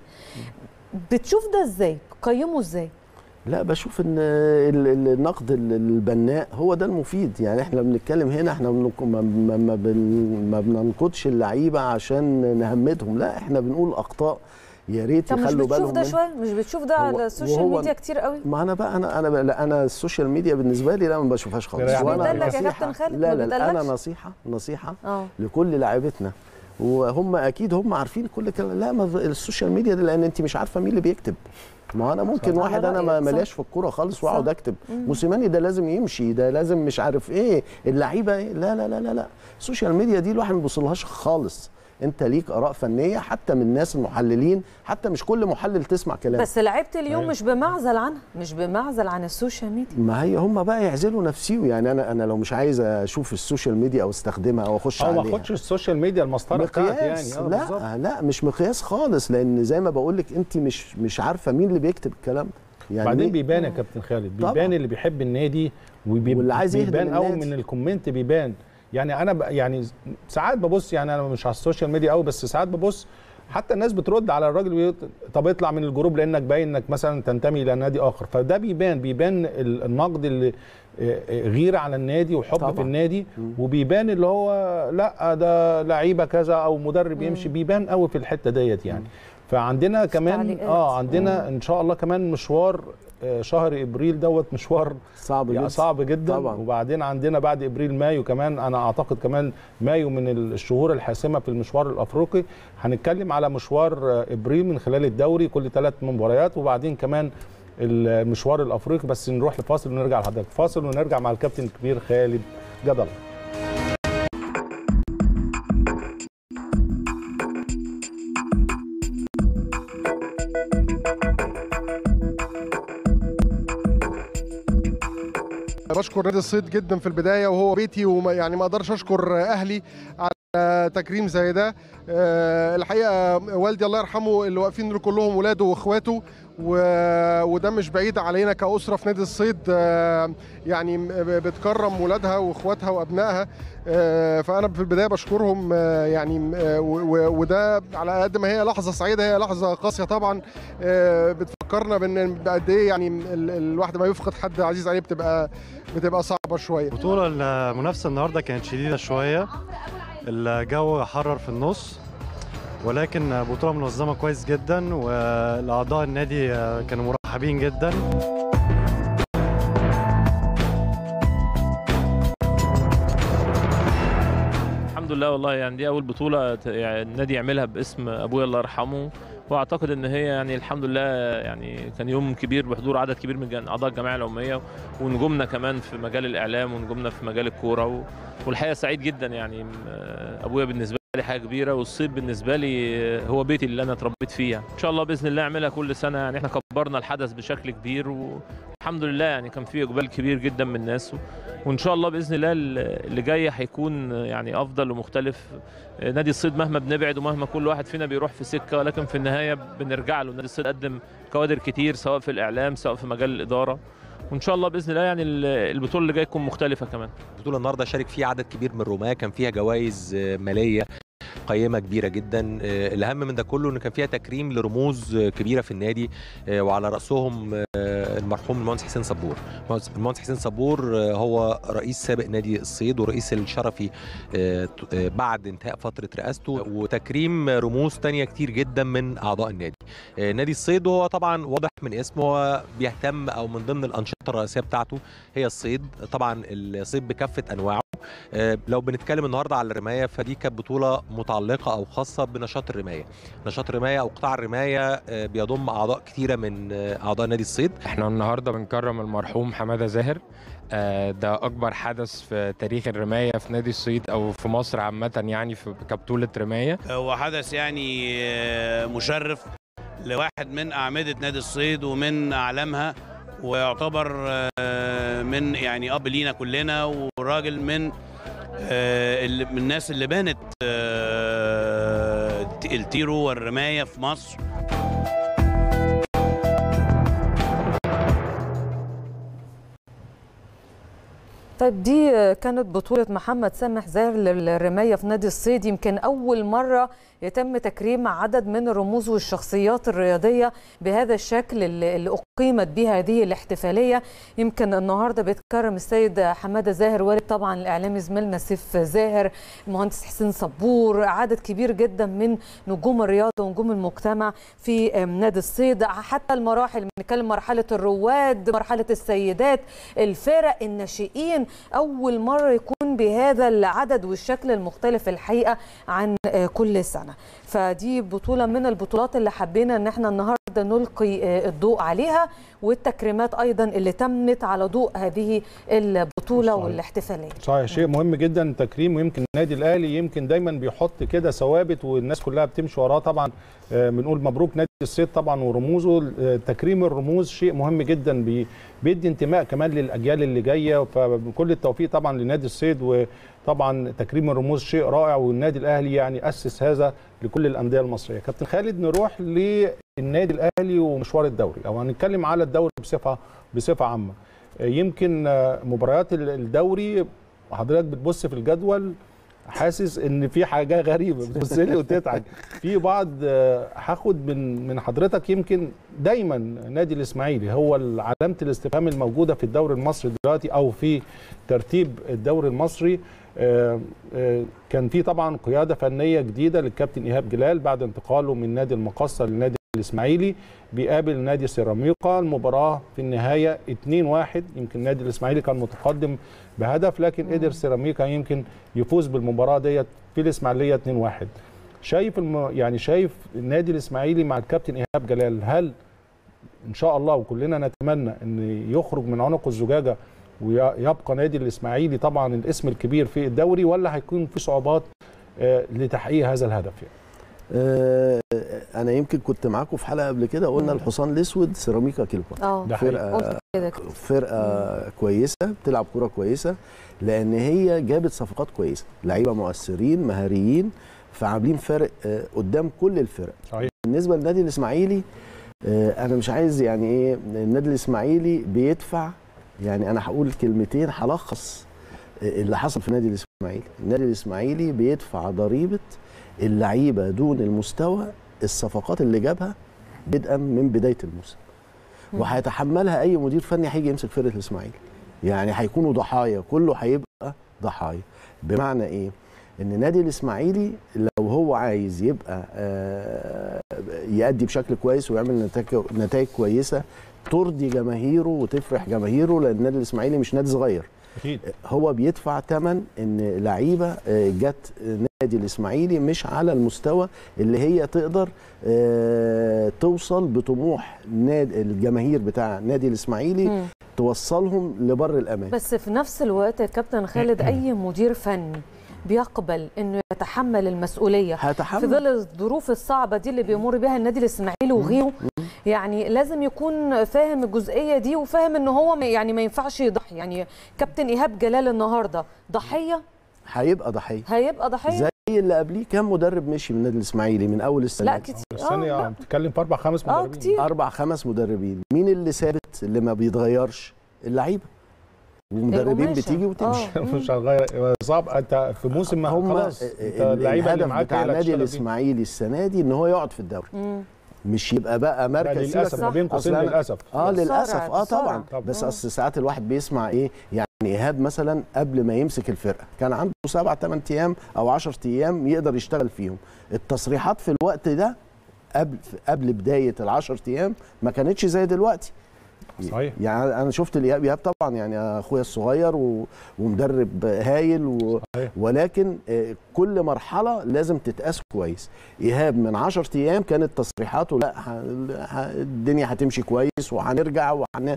بتشوف ده ازاي قيمه ازاي لا بشوف ان ال- ال- النقد ال- البناء هو ده المفيد يعني احنا بنتكلم هنا احنا بنك- ما, ما, ما, بن- ما بننقدش اللعيبه عشان نهمدهم لا احنا بنقول اخطاء يا ريت طب مش يخلوا بتشوف بالهم ده منها. شويه مش بتشوف ده هو- على السوشيال وهو- ميديا كتير قوي ما انا بقى انا انا بقى لا انا السوشيال ميديا بالنسبه لي لا ما بشوفهاش خالص مش وأنا بيدلك يا نصيحة- كابتن خالد؟ لا ما لا, لا انا بيدلكش؟ نصيحه نصيحه اه لكل لاعبتنا وهم اكيد هم عارفين كل كلام لا ما السوشيال ميديا ده لان انت مش عارفه مين اللي بيكتب ما انا ممكن صح. واحد على انا ما رأيك، صح. ملياش في الكوره خالص واقعد صح. اكتب موسيماني ده لازم يمشي ده لازم مش عارف ايه اللعيبه إيه؟ لا لا لا لا لا السوشيال ميديا دي الواحد ما بيوصلهاش خالص انت ليك اراء فنيه حتى من الناس المحللين حتى مش كل محلل تسمع كلام بس لعيبه اليوم مش بمعزل عنها مش بمعزل عن السوشيال ميديا ما هي هم بقى يعزلوا نفسيهم يعني انا انا لو مش عايز اشوف السوشيال ميديا او استخدمها او اخش او ما عليها اخدش السوشيال ميديا المسطره بتاعتي يعني مقياس آه لا بالظبط. لا مش مقياس خالص لان زي ما بقول لك انت مش مش عارفه مين اللي بيكتب الكلام ده يعني بعدين مين- بيبان يا كابتن خالد طبعاً. بيبان اللي بيحب النادي وبيب- واللي عايز يهدم بيبان قوي النادي. من الكومنت بيبان يعني انا ب... يعني ساعات ببص يعني انا مش على السوشيال ميديا قوي بس ساعات ببص حتى الناس بترد على الراجل بيقول طب اطلع من الجروب لانك باين انك مثلا تنتمي الى نادي اخر فده بيبان بيبان ال- النقد اللي آه، آه، غيره على النادي وحب طبعاً. في النادي وبيبان اللي هو لا ده لعيبه كذا او مدرب يمشي بيبان قوي في الحته ديت يعني فعندنا كمان التعليقات. اه عندنا ان شاء الله كمان مشوار آه، شهر ابريل دوت مشوار صعب يعني جدا صعب جدا طبعاً. وبعدين عندنا بعد ابريل مايو كمان انا اعتقد كمان مايو من الشهور الحاسمه في المشوار الافريقي هنتكلم على مشوار آه، ابريل من خلال الدوري كل ثلاث مباريات وبعدين كمان المشوار الافريقي بس نروح لفاصل ونرجع لحضرتك فاصل ونرجع مع الكابتن الكبير خالد جدل بشكر نادي الصيد جدا في البدايه وهو بيتي وما يعني ما اقدرش اشكر اهلي على تكريم زي ده آه، الحقيقه والدي الله يرحمه اللي واقفين دول كلهم ولاده واخواته و- وده مش بعيد علينا كاسره في نادي الصيد آه، يعني م- بتكرم ولادها واخواتها وابنائها آه، فانا في البدايه بشكرهم آه، يعني آه، و- و- وده على قد ما هي لحظه سعيده هي لحظه قاسيه طبعا آه، بتفكرنا بان قد ايه يعني ال- الواحد ما يفقد حد عزيز عليه بتبقى بتبقى صعبه شويه البطولة المنافسة النهاردة كانت شديدة شوية الجو حرر في النص ولكن بطولة منظمة كويس جدا والأعضاء النادي كانوا مرحبين جدا الحمد لله والله يعني دي اول بطوله ت- يعني النادي يعملها باسم ابويا الله يرحمه واعتقد ان هي يعني الحمد لله يعني كان يوم كبير بحضور عدد كبير من جن- اعضاء الجمعيه العموميه ونجومنا كمان في مجال الاعلام ونجومنا في مجال الكوره و- والحقيقه سعيد جدا يعني م- ابويا بالنسبه لي حاجه كبيره والصيد بالنسبه لي هو بيتي اللي انا اتربيت فيه يعني. ان شاء الله باذن الله اعملها كل سنه يعني احنا كبرنا الحدث بشكل كبير والحمد لله يعني كان في اقبال كبير جدا من الناس وان شاء الله باذن الله اللي جاي هيكون يعني افضل ومختلف نادي الصيد مهما بنبعد ومهما كل واحد فينا بيروح في سكه ولكن في النهايه بنرجع له نادي الصيد قدم كوادر كتير سواء في الاعلام سواء في مجال الاداره وان شاء الله باذن الله يعني البطوله اللي جايه تكون مختلفه كمان البطوله النهارده شارك فيها عدد كبير من الرماة كان فيها جوائز آه، ماليه قيمه كبيره جدا آه، الاهم من ده كله ان كان فيها تكريم لرموز آه، كبيره في النادي آه، وعلى راسهم آه، المرحوم المهندس حسين صبور المهندس حسين صبور آه، هو رئيس سابق نادي الصيد ورئيس الشرفي آه، ت- آه، بعد انتهاء فتره رئاسته وتكريم رموز تانية كتير جدا من اعضاء النادي آه، نادي الصيد هو طبعا واضح من اسمه هو بيهتم او من ضمن الانشطه الرئيسيه بتاعته هي الصيد طبعا الصيد بكافه انواعه آه، لو بنتكلم النهارده على الرمايه فدي كانت بطوله متعلقه او خاصه بنشاط الرمايه نشاط الرمايه او قطاع الرمايه آه، بيضم اعضاء كتيره من آه، اعضاء نادي الصيد احنا النهارده بنكرم المرحوم حماده زاهر آه، ده اكبر حدث في تاريخ الرمايه في نادي الصيد او في مصر عامه يعني في كبطوله رمايه هو حدث يعني آه، مشرف لواحد من أعمدة نادي الصيد ومن أعلامها ويعتبر آه، من يعني أب لينا كلنا وراجل من آه، اللي- من الناس اللي بانت آه، التيرو والرماية في مصر طيب دي كانت بطولة محمد سامح زاهر للرماية في نادي الصيد يمكن أول مرة يتم تكريم عدد من الرموز والشخصيات الرياضية بهذا الشكل اللي اللي أقيمت به هذه الاحتفالية يمكن النهاردة بيتكرم السيد حمادة زاهر والد طبعا الإعلامي زميلنا سيف زاهر المهندس حسين صبور عدد كبير جدا من نجوم الرياضة ونجوم المجتمع في نادي الصيد حتى المراحل بنتكلم مرحلة الرواد مرحلة السيدات الفرق الناشئين أول مرة يكون بهذا العدد والشكل المختلف الحقيقة عن كل سنة فدي بطولة من البطولات اللي حبينا ان احنا النهاردة نلقي الضوء عليها والتكريمات ايضا اللي تمت على ضوء هذه البطولة البطوله صحيح. والاحتفاليه صحيح شيء مهم جدا تكريم ويمكن النادي الاهلي يمكن دايما بيحط كده ثوابت والناس كلها بتمشي وراه طبعا آه، بنقول مبروك نادي الصيد طبعا ورموزه آه، تكريم الرموز شيء مهم جدا بي- بيدي انتماء كمان للاجيال اللي جايه فبكل التوفيق طبعا لنادي الصيد وطبعا تكريم الرموز شيء رائع والنادي الاهلي يعني اسس هذا لكل الانديه المصريه كابتن خالد نروح للنادي الاهلي ومشوار الدوري او هنتكلم على الدوري بصفه بصفه عامه آه، يمكن آه، مباريات ال- الدوري حضرتك بتبص في الجدول حاسس ان في حاجه غريبه بتبص لي وتضحك في بعض آه، هاخد من من حضرتك يمكن دايما نادي الاسماعيلي هو علامه الاستفهام الموجوده في الدوري المصري دلوقتي او في ترتيب الدوري المصري آه، آه، كان في طبعا قياده فنيه جديده للكابتن ايهاب جلال بعد انتقاله من نادي المقصه للنادي الاسماعيلي بيقابل نادي سيراميكا المباراه في النهايه 2-1 يمكن النادي الاسماعيلي كان متقدم بهدف لكن قدر سيراميكا يمكن يفوز بالمباراه ديت في الاسماعيليه 2-1 شايف الم... يعني شايف النادي الاسماعيلي مع الكابتن ايهاب جلال هل ان شاء الله وكلنا نتمنى ان يخرج من عنق الزجاجه ويبقى نادي الاسماعيلي طبعا الاسم الكبير في الدوري ولا هيكون في صعوبات آه، لتحقيق هذا الهدف يعني آه، انا يمكن كنت معاكم في حلقه قبل كده قلنا الحصان الاسود سيراميكا كليوباترا اه ده حقيقي. فرقه قلت كده فرقه كويسه بتلعب كوره كويسه لان هي جابت صفقات كويسه لعيبه مؤثرين مهاريين فعاملين فرق آه، قدام كل الفرق صحيح بالنسبه للنادي الاسماعيلي آه، انا مش عايز يعني ايه النادي الاسماعيلي بيدفع يعني انا هقول كلمتين هلخص آه، اللي حصل في النادي الاسماعيلي النادي الاسماعيلي بيدفع ضريبه اللعيبه دون المستوى الصفقات اللي جابها بدءا من بدايه الموسم وهيتحملها اي مدير فني هيجي يمسك فرقه الاسماعيلي يعني هيكونوا ضحايا كله هيبقى ضحايا بمعنى ايه ان نادي الاسماعيلي لو هو عايز يبقى آه، يأدي بشكل كويس ويعمل نتائج نتائج كويسه ترضي جماهيره وتفرح جماهيره لان النادي الاسماعيلي مش نادي صغير اكيد هو بيدفع ثمن ان لعيبه آه، جت نادي الاسماعيلي مش على المستوى اللي هي تقدر آه، توصل بطموح نادي الجماهير بتاع نادي الاسماعيلي مم. توصلهم لبر الامان بس في نفس الوقت يا كابتن خالد اي مدير فني بيقبل انه يتحمل المسؤوليه في هتحمل ظل الظروف الصعبه دي اللي بيمر بها النادي الاسماعيلي وغيره يعني لازم يكون فاهم الجزئيه دي وفاهم ان هو ما- يعني ما ينفعش يضحي يعني كابتن ايهاب جلال النهارده ضحيه هيبقى ضحيه هيبقى ضحيه زي اللي قبليه كام مدرب مشي من النادي الاسماعيلي من اول السنه لا دي؟ كتير السنه اه آه بتتكلم في اربع خمس اه مدربين كتير اربع خمس مدربين مين اللي ثابت اللي ما بيتغيرش اللعيبه ومدربين القماشة. بتيجي وتمشي آه. مش هتغير صعب انت في موسم ما هم خلاص انت اللعيبه اللي الهدف معاك بتاع هي اللي النادي هتشتغل بيه. الاسماعيلي السنه دي ان هو يقعد في الدوري مم. مش يبقى بقى لا، مركز للاسف سيبك- ما بين قوسين أصل أنا- للاسف اه بسرعة، للاسف اه بسرعة. طبعا طبعاً. بس آه. اصل ساعات الواحد بيسمع ايه يعني ايهاب مثلا قبل ما يمسك الفرقه كان عنده سبع ثمان ايام او 10 ايام يقدر يشتغل فيهم التصريحات في الوقت ده قبل قبل بدايه ال 10 ايام ما كانتش زي دلوقتي صحيح يعني انا شفت الايهاب ايهاب طبعا يعني اخويا الصغير و... ومدرب هايل و... صحيح. ولكن آه، كل مرحله لازم تتقاس كويس ايهاب من 10 ايام كانت تصريحاته لا ه... ه... الدنيا هتمشي كويس وهنرجع وهن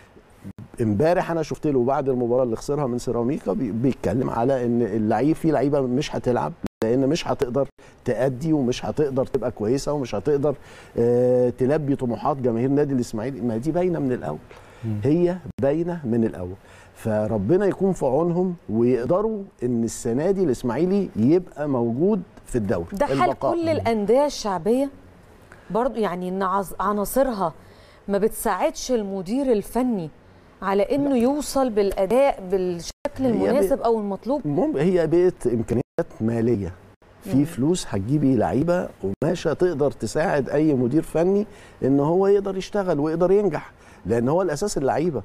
امبارح انا شفت له بعد المباراه اللي خسرها من سيراميكا بي... بيتكلم على ان اللعيب في لعيبه مش هتلعب لان مش هتقدر تأدي ومش هتقدر تبقى كويسه ومش هتقدر آه تلبي طموحات جماهير نادي الاسماعيلي ما دي باينه من الاول هي باينه من الاول فربنا يكون في عونهم ويقدروا ان السنه دي الاسماعيلي يبقى موجود في الدوري ده حال البقاء. كل الانديه الشعبيه برضو يعني ان عز- عناصرها ما بتساعدش المدير الفني على انه يوصل بالاداء بالشكل هي المناسب او المطلوب المهم هي بقت امكانيات ماليه في مم. فلوس هتجيبي لعيبه قماشه تقدر تساعد اي مدير فني ان هو يقدر يشتغل ويقدر ينجح لان هو الاساس اللعيبه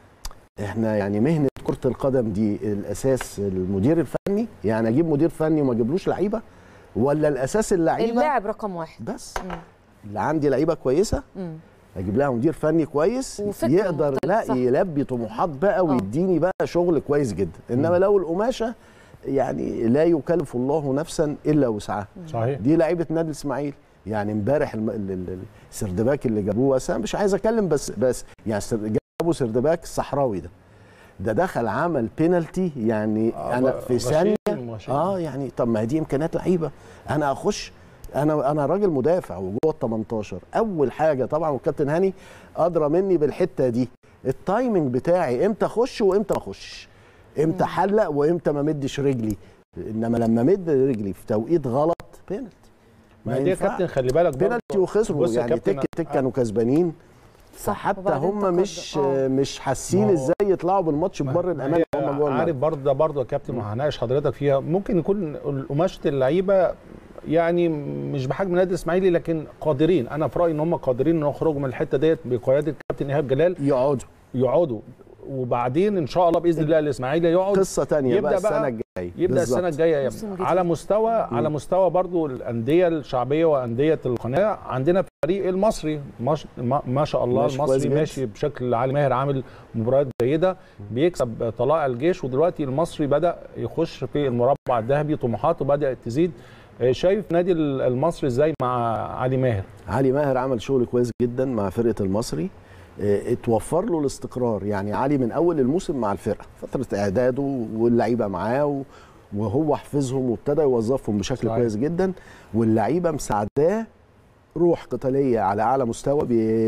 احنا يعني مهنه كره القدم دي الاساس المدير الفني يعني اجيب مدير فني وما اجيبلوش لعيبه ولا الاساس اللعيبه اللاعب رقم واحد بس مم. اللي عندي لعيبه كويسه مم. اجيب لها مدير فني كويس وفكر يقدر مختلف، لا صح. يلبي طموحات بقى ويديني بقى شغل كويس جدا انما لو القماشه يعني لا يكلف الله نفسا الا وسعها صحيح دي لعيبه نادي الاسماعيلي يعني امبارح الم- ال- ال- ال- السردباك اللي جابوه بس انا مش عايز اتكلم بس بس يعني السر- جابوا سردباك الصحراوي ده ده دخل عمل بينالتي يعني آه، انا غ- في غشيم ثانيه وغشيم. اه يعني طب ما هي دي امكانيات لعيبه انا اخش انا انا راجل مدافع وجوه ال 18 اول حاجه طبعا والكابتن هاني ادرى مني بالحته دي التايمنج بتاعي امتى اخش وامتى ما اخش امتى حلق وامتى ما مدش رجلي انما لما مد رجلي في توقيت غلط بينالتي ما هي دي يا ينفعش. كابتن خلي بالك برضه. بينالتي وخسروا بص يا يعني كابتن، تك تك كانوا كسبانين صح حتى وبعدين هم تقدم. مش آه. مش حاسين ما هو- ازاي يطلعوا بالماتش ببر ما الامان هي هم جوه عارف الملعب. برضه ده برضه يا كابتن وهناقش حضرتك فيها ممكن يكون قماشه اللعيبه يعني مش بحجم النادي الاسماعيلي لكن قادرين انا في رايي ان هم قادرين ان يخرجوا من الحته ديت بقياده الكابتن ايهاب جلال يقعدوا يقعدوا وبعدين ان شاء الله باذن الله الاسماعيلي يقعد قصه تانية يبدأ بقى السنه بقى- الجايه يبدا بالظبط. السنه الجايه يا موسم ابني. جديد. على مستوى على مستوى برضو الانديه الشعبيه وانديه القناه عندنا فريق المصري ما, ش- ما, ما شاء الله ماشي كويس المصري جدا. ماشي بشكل عالي ماهر عامل مباريات جيده بيكسب طلائع الجيش ودلوقتي المصري بدا يخش في المربع الذهبي طموحاته بدات تزيد آه، شايف نادي ال- المصري ازاي مع علي ماهر علي ماهر عمل شغل كويس جدا مع فرقه المصري اه، اتوفر له الاستقرار يعني علي من اول الموسم مع الفرقه فتره اعداده واللعيبه معاه و- وهو حفظهم وابتدى يوظفهم بشكل صحيح. كويس جدا واللعيبه مساعداه روح قتاليه على اعلى مستوى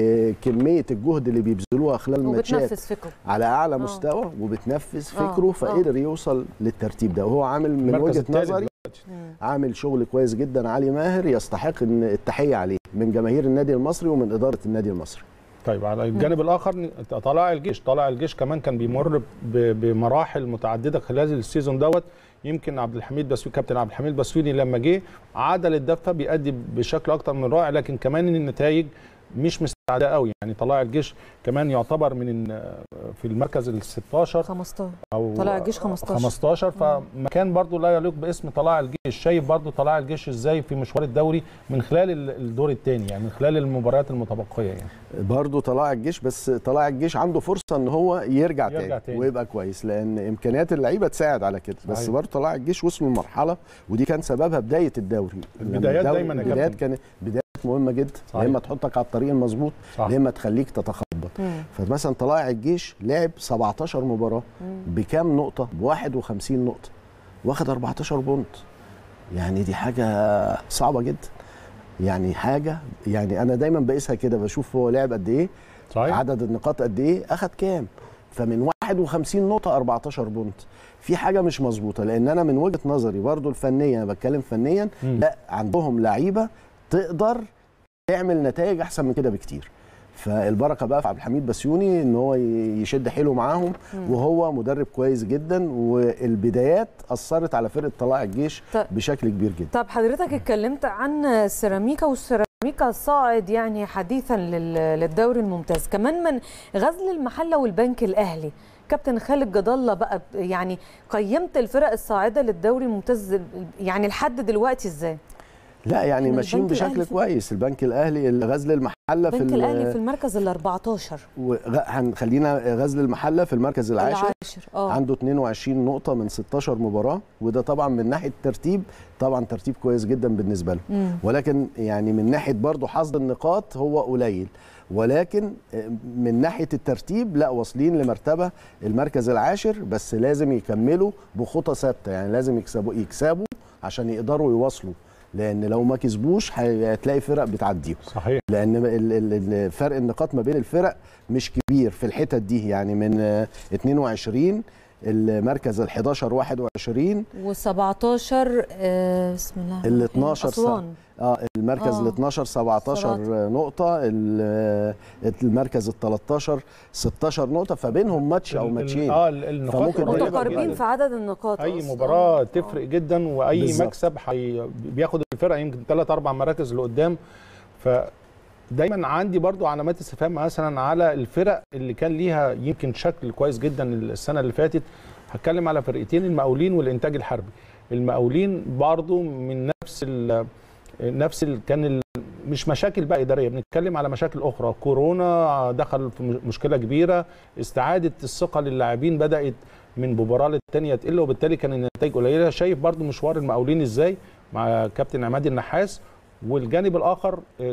بكميه الجهد اللي بيبذلوها خلال الماتشات وبتنفذ فكره على اعلى آه. مستوى وبتنفذ آه، فكره آه. فقدر يوصل للترتيب ده وهو عامل من المركز وجهه الثالث نظري دلوقتي. عامل شغل كويس جدا علي ماهر يستحق ان التحيه عليه من جماهير النادي المصري ومن اداره النادي المصري طيب على الجانب الاخر طلائع الجيش طلائع الجيش كمان كان بيمر ب- بمراحل متعدده خلال السيزون دوت يمكن عبد الحميد بسيوني كابتن عبد الحميد بسيوني لما جه عدل الدفه بيأدي بشكل اكتر من رائع لكن كمان النتائج مش مساعده قوي يعني طلائع الجيش كمان يعتبر من ال- في المركز ال 16 15 او طلائع الجيش 15. 15 فمكان برضو لا يليق باسم طلائع الجيش شايف برضو طلائع الجيش ازاي في مشوار الدوري من خلال ال- الدور الثاني يعني من خلال المباريات المتبقيه يعني برضه طلائع الجيش بس طلائع الجيش عنده فرصه ان هو يرجع, يرجع تاني, تاني. ويبقى كويس لان امكانيات اللعيبه تساعد على كده بس صحيح. برضه طلائع الجيش وصلوا لمرحله ودي كان سببها بدايه الدوري لما البدايات الدوري- دايما يا البدايات كابتن. كانت بدايات مهمه جدا صحيح. يا اما تحطك على الطريق المظبوط صح. يا اما تخليك تتخبط فمثلا طلائع الجيش لعب 17 مباراه بكام نقطه ب 51 نقطه واخد 14 بونت يعني دي حاجه صعبه جدا يعني حاجه يعني انا دايما بقيسها كده بشوف هو لعب قد ايه صحيح عدد النقاط قد ايه اخد كام فمن 51 نقطه 14 بونت في حاجه مش مظبوطه لان انا من وجهه نظري برضو الفنيه انا بتكلم فنيا مم. لا عندهم لعيبه تقدر تعمل نتائج احسن من كده بكتير فالبركه بقى في عبد الحميد بسيوني ان هو ي- يشد حيله معاهم وهو مدرب كويس جدا والبدايات اثرت على فرقه طلائع الجيش طيب. بشكل كبير جدا طب حضرتك اتكلمت عن سيراميكا والسيراميكا صاعد يعني حديثا لل- للدوري الممتاز كمان من غزل المحله والبنك الاهلي كابتن خالد جد الله بقى يعني قيمت الفرق الصاعده للدوري الممتاز يعني لحد دلوقتي ازاي؟ لا يعني إحنا ماشيين البنك بشكل الأهلي في- كويس البنك الاهلي غزل المحله في البنك ال- الاهلي في المركز ال 14 وغ- هنخلينا غزل المحله في المركز العاشر العاشر اه عنده 22 نقطة من 16 مباراة وده طبعا من ناحية ترتيب طبعا ترتيب كويس جدا بالنسبة له مم. ولكن يعني من ناحية برضه حظ النقاط هو قليل ولكن من ناحية الترتيب لا واصلين لمرتبة المركز العاشر بس لازم يكملوا بخطى ثابتة يعني لازم يكسبوا يكسبوا عشان يقدروا يواصلوا لان لو ما كسبوش هتلاقي فرق بتعديهم صحيح لان ال- ال- ال- فرق النقاط ما بين الفرق مش كبير في الحتت دي يعني من آه، 22 المركز ال 11 21 و17 آه بسم الله ال 12 اسوان اه المركز آه. ال 12 17 نقطة ال- المركز ال 13 16 نقطة فبينهم ماتش او ال- ال- ماتشين اه ال- النقاط فممكن قريبة متقاربين جداً. في عدد النقاط اي أصلاً. مباراه آه. تفرق جدا واي بالظبط. مكسب حي... بياخد الفرقه يمكن ثلاث اربع مراكز لقدام ف دايما عندي برضو علامات استفهام مثلا على الفرق اللي كان ليها يمكن شكل كويس جدا السنه اللي فاتت هتكلم على فرقتين المقاولين والانتاج الحربي المقاولين برضو من نفس ال... نفس ال... كان ال... مش مشاكل بقى اداريه بنتكلم على مشاكل اخرى كورونا دخل في م- مشكله كبيره استعاده الثقه للاعبين بدات من مباراه للتانيه تقل وبالتالي كان النتائج قليله شايف برضو مشوار المقاولين ازاي مع كابتن عماد النحاس والجانب الاخر آه، كمان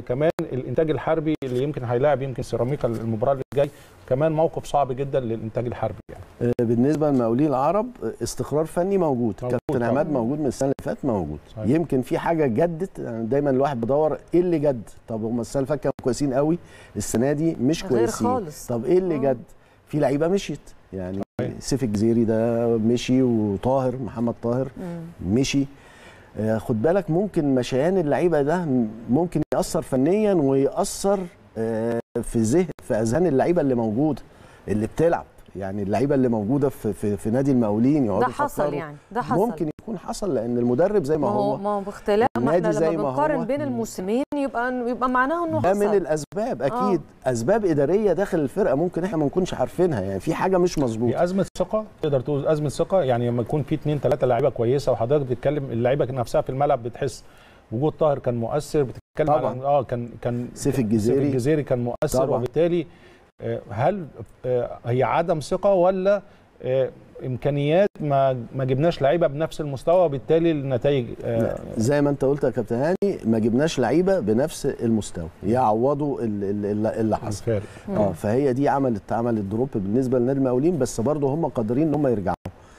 الانتاج الحربي اللي يمكن هيلاعب يمكن سيراميكا المباراه اللي جاي كمان موقف صعب جدا للانتاج الحربي يعني آه، بالنسبه للمقاولين العرب آه، استقرار فني موجود موجود كابتن طبعاً. عماد موجود من السنه اللي فاتت موجود صحيح. يمكن في حاجه جدت يعني دايما الواحد بيدور ايه اللي جد طب هم السنه اللي فاتت كانوا كويسين قوي السنه دي مش غير كويسين خالص. طب ايه اللي آه. جد في لعيبه مشيت يعني صحيح. سيف الجزيري ده مشي وطاهر محمد طاهر مم. مشي آه، خد بالك ممكن مشيان اللعيبه ده ممكن ياثر فنيا وياثر آه، في ذهن في اذهان اللعيبه اللي موجوده اللي بتلعب يعني اللعيبه اللي موجوده في في, في نادي المقاولين ده يقعدوا حصل يفكروا. يعني ده حصل ممكن يكون حصل لان المدرب زي ما ما هو هو ما هو باختلاف ما النادي احنا زي لما ما بنقارن هو. بين الموسمين يبقى يبقى معناه انه ده حصل من الاسباب اكيد آه. اسباب اداريه داخل الفرقه ممكن احنا ما نكونش عارفينها يعني في حاجه مش مظبوطه هي ازمه ثقه تقدر تقول ازمه ثقه يعني لما يكون في اثنين ثلاثه لعيبه كويسه وحضرتك بتتكلم اللعيبه نفسها في الملعب بتحس وجود طاهر كان مؤثر بتتكلم طبعاً. على اه كان كان سيف الجزيري. سيف الجزيري كان مؤثر طبعاً. وبالتالي آه، هل آه، هي عدم ثقه ولا آه، امكانيات ما ما جبناش لعيبه بنفس المستوى وبالتالي النتائج آه، لا، زي ما انت قلت يا كابتن هاني ما جبناش لعيبه بنفس المستوى يعوضوا ال- ال- ال- اللي حصل الفارق اه فهي دي عملت عملت دروب بالنسبه لنادي المقاولين بس برضه هم قادرين ان هم يرجعوا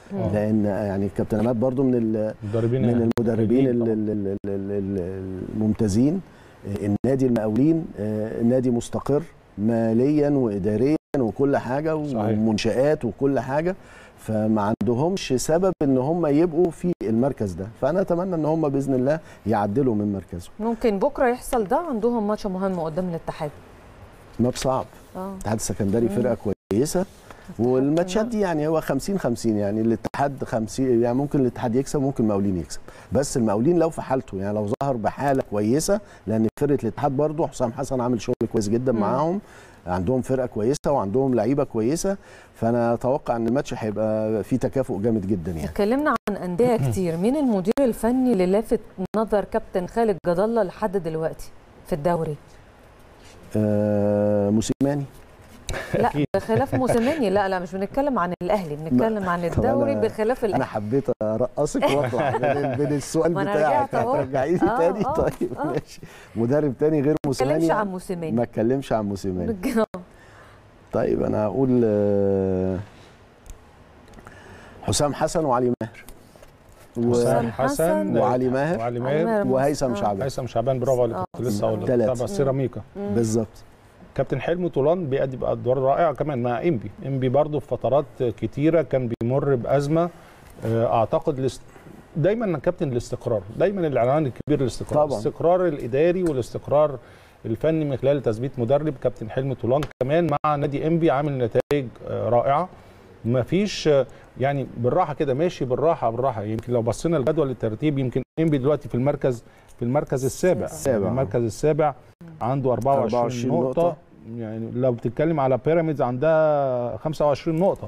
لان يعني الكابتن عماد برضه من ال- المدربين من المدربين ال- طبعاً. ال- ال- ال- ال- الممتازين آه، النادي المقاولين آه، نادي مستقر ماليا واداريا وكل حاجه صحيح. ومنشآت وكل حاجه فما عندهمش سبب ان هم يبقوا في المركز ده فانا اتمنى ان هم باذن الله يعدلوا من مركزهم ممكن بكره يحصل ده عندهم ماتش مهم قدام الاتحاد ما بصعب اه الاتحاد السكندري فرقه كويسه والماتشات دي يعني هو 50 50 يعني الاتحاد 50 يعني ممكن الاتحاد يكسب ممكن المقاولين يكسب بس المقاولين لو في حالته يعني لو ظهر بحاله كويسه لان فرقه الاتحاد برضه حسام حسن عامل شغل كويس جدا مم. معاهم عندهم فرقه كويسه وعندهم لعيبه كويسه فانا اتوقع ان الماتش هيبقى فيه تكافؤ جامد جدا يعني اتكلمنا عن انديه كتير مين المدير الفني اللي لافت نظر كابتن خالد جد الله لحد دلوقتي في الدوري آه موسيماني لا أكيد. بخلاف موسيماني لا لا مش بنتكلم عن الاهلي بنتكلم عن طب الدوري أنا- بخلاف انا الاهلي حبيت ارقصك واطلع من- من السؤال ما أنا بتاعك رجعت أهو. هترجعيني آه، تاني آه، طيب آه. ماشي مدرب تاني غير ما موسيماني نتكلمش عن يعني؟ موسيماني ما اتكلمش عن موسيماني بنج- طيب انا هقول آه، حسام حسن وعلي ماهر و- حسام حسن وعلي ماهر وعلي علي ماهر ماهر وهيثم آه. شعبان هيثم شعبان برافو عليك آه. كنت لسه اقول لك تلاتة. تبع سيراميكا مم. بالظبط كابتن حلمي طولان بيأدي بأدوار رائعة كمان مع إنبي إنبي برضه في فترات كتيرة كان بيمر بأزمة آه، أعتقد الاست... دايما كابتن الاستقرار دايما الإعلان الكبير الاستقرار طبعاً. الاستقرار الإداري والاستقرار الفني من خلال تثبيت مدرب كابتن حلمي طولان كمان مع نادي إنبي عامل نتائج آه، رائعة مفيش آه، يعني بالراحة كده ماشي بالراحة بالراحة يمكن لو بصينا لجدول الترتيب يمكن إنبي دلوقتي في المركز في المركز السابع السابع. المركز السابع عنده 24, 24 نقطة, نقطة. يعني لو بتتكلم على بيراميدز عندها 25 نقطة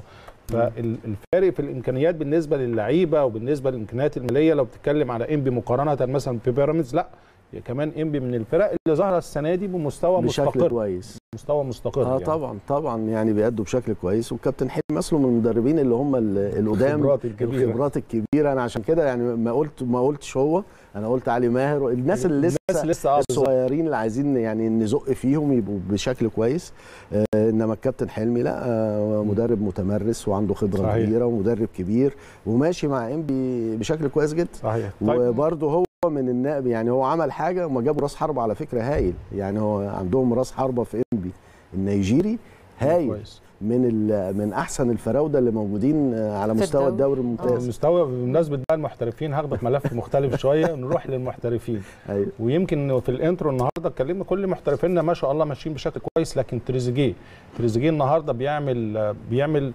فالفارق في الامكانيات بالنسبه للعيبه وبالنسبه للامكانيات الماليه لو بتتكلم على انبي مقارنه مثلا ببيراميدز لا هي كمان انبي من الفرق اللي ظاهره السنه دي بمستوى بشكل مستقر كويس مستوى مستقر اه يعني. طبعا طبعا يعني بيأدوا بشكل كويس والكابتن حلمي مثله من المدربين اللي هم ال- القدام الخبرات الكبيرة. الخبرات الكبيره انا عشان كده يعني ما قلت ما قلتش هو انا قلت علي ماهر الناس اللي لسه الناس لسه اه بالظبط. الصغيرين اللي عايزين يعني نزق فيهم يبقوا بشكل كويس آه انما الكابتن حلمي لا آه مدرب متمرس وعنده خبره صحيح. كبيره ومدرب كبير وماشي مع انبي بشكل كويس جدا صحيح طيب وبرضه هو من النائب يعني هو عمل حاجه وما جابوا راس حربه على فكره هايل يعني هو عندهم راس حربه في انبي النيجيري هايل كويس من ال- من احسن الفراوده اللي موجودين آه، على في مستوى الدوري. الدوري الممتاز المستوى بمناسبه بقى المحترفين هخبط ملف مختلف شويه نروح للمحترفين أيوة. ويمكن في الانترو النهارده اتكلمنا كل محترفينا ما شاء الله ماشيين بشكل كويس لكن تريزيجيه تريزيجيه النهارده بيعمل بيعمل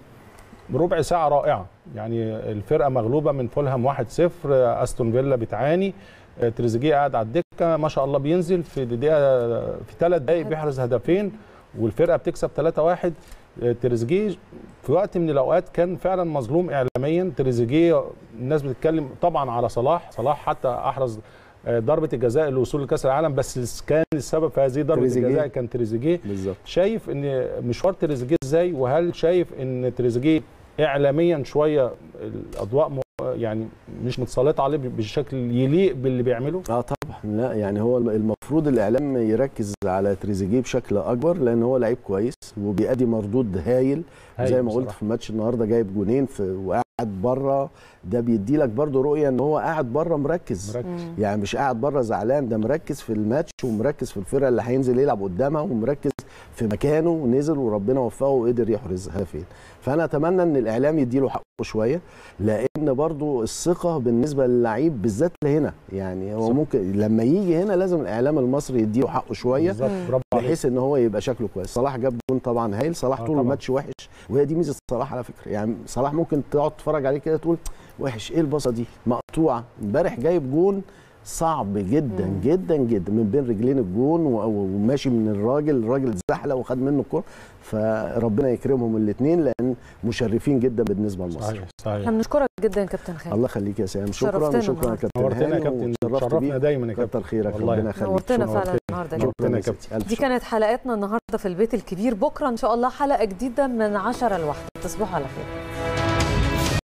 ربع ساعه رائعه يعني الفرقه مغلوبه من فولهام 1-0 استون فيلا بتعاني تريزيجيه قاعد على الدكه ما شاء الله بينزل في دقيقه في ثلاث دقائق بيحرز هدفين والفرقه بتكسب 3-1 تريزيجيه في وقت من الاوقات كان فعلا مظلوم اعلاميا تريزيجيه الناس بتتكلم طبعا على صلاح صلاح حتى احرز آه، ضربه الجزاء للوصول لكاس العالم بس كان السبب في هذه ضربه تريزيجيه. الجزاء كان تريزيجيه بالظبط شايف ان مشوار تريزيجيه ازاي وهل شايف ان تريزيجيه اعلاميا شويه الاضواء يعني مش متسلطه عليه بشكل يليق باللي بيعمله اه طبعا لا يعني هو المفروض الاعلام يركز على تريزيجيه بشكل اكبر لان هو لعيب كويس وبيأدي مردود هايل هايل زي ما قلت بصراحة. في الماتش النهارده جايب جونين في وقاعد بره ده بيدي لك برضه رؤيه ان هو قاعد بره مركز مركز. يعني مش قاعد بره زعلان ده مركز في الماتش ومركز في الفرقه اللي هينزل يلعب قدامها ومركز في مكانه ونزل وربنا وفقه وقدر يحرز هدفين فانا اتمنى ان الاعلام يديله حقه شويه لان برضو الثقه بالنسبه للعيب بالذات هنا يعني هو صح. ممكن لما يجي هنا لازم الاعلام المصري يديله حقه شويه بالظبط برافو عليك بحيث ان هو يبقى شكله كويس صلاح جاب جون طبعا هايل صلاح آه طول طبعاً. الماتش وحش وهي دي ميزه صلاح على فكره يعني صلاح ممكن تقعد تتفرج عليه كده تقول وحش ايه الباصه دي مقطوعه امبارح جايب جون صعب جدا مم. جدا جدا من بين رجلين الجون و- وماشي من الراجل الراجل اتزحلق وخد منه الكوره فربنا يكرمهم الاثنين لان مشرفين جدا بالنسبه لمصر صحيح صحيح احنا بنشكرك جدا كابتن خالد الله يخليك يا سام شكرا شرفتنا وشكرا يا النهاردة. كابتن نورتنا يا هاني كابتن واتشرفت شرفنا بيك. دايما يا كابتن كتر خيرك والله. ربنا يخليك نورتنا شكراً. فعلا النهارده يا نورتنا يا شكراً كابتن. ألف دي شكر. كانت حلقتنا النهارده في البيت الكبير بكره ان شاء الله حلقه جديده من 10 لواحدة تصبحوا على خير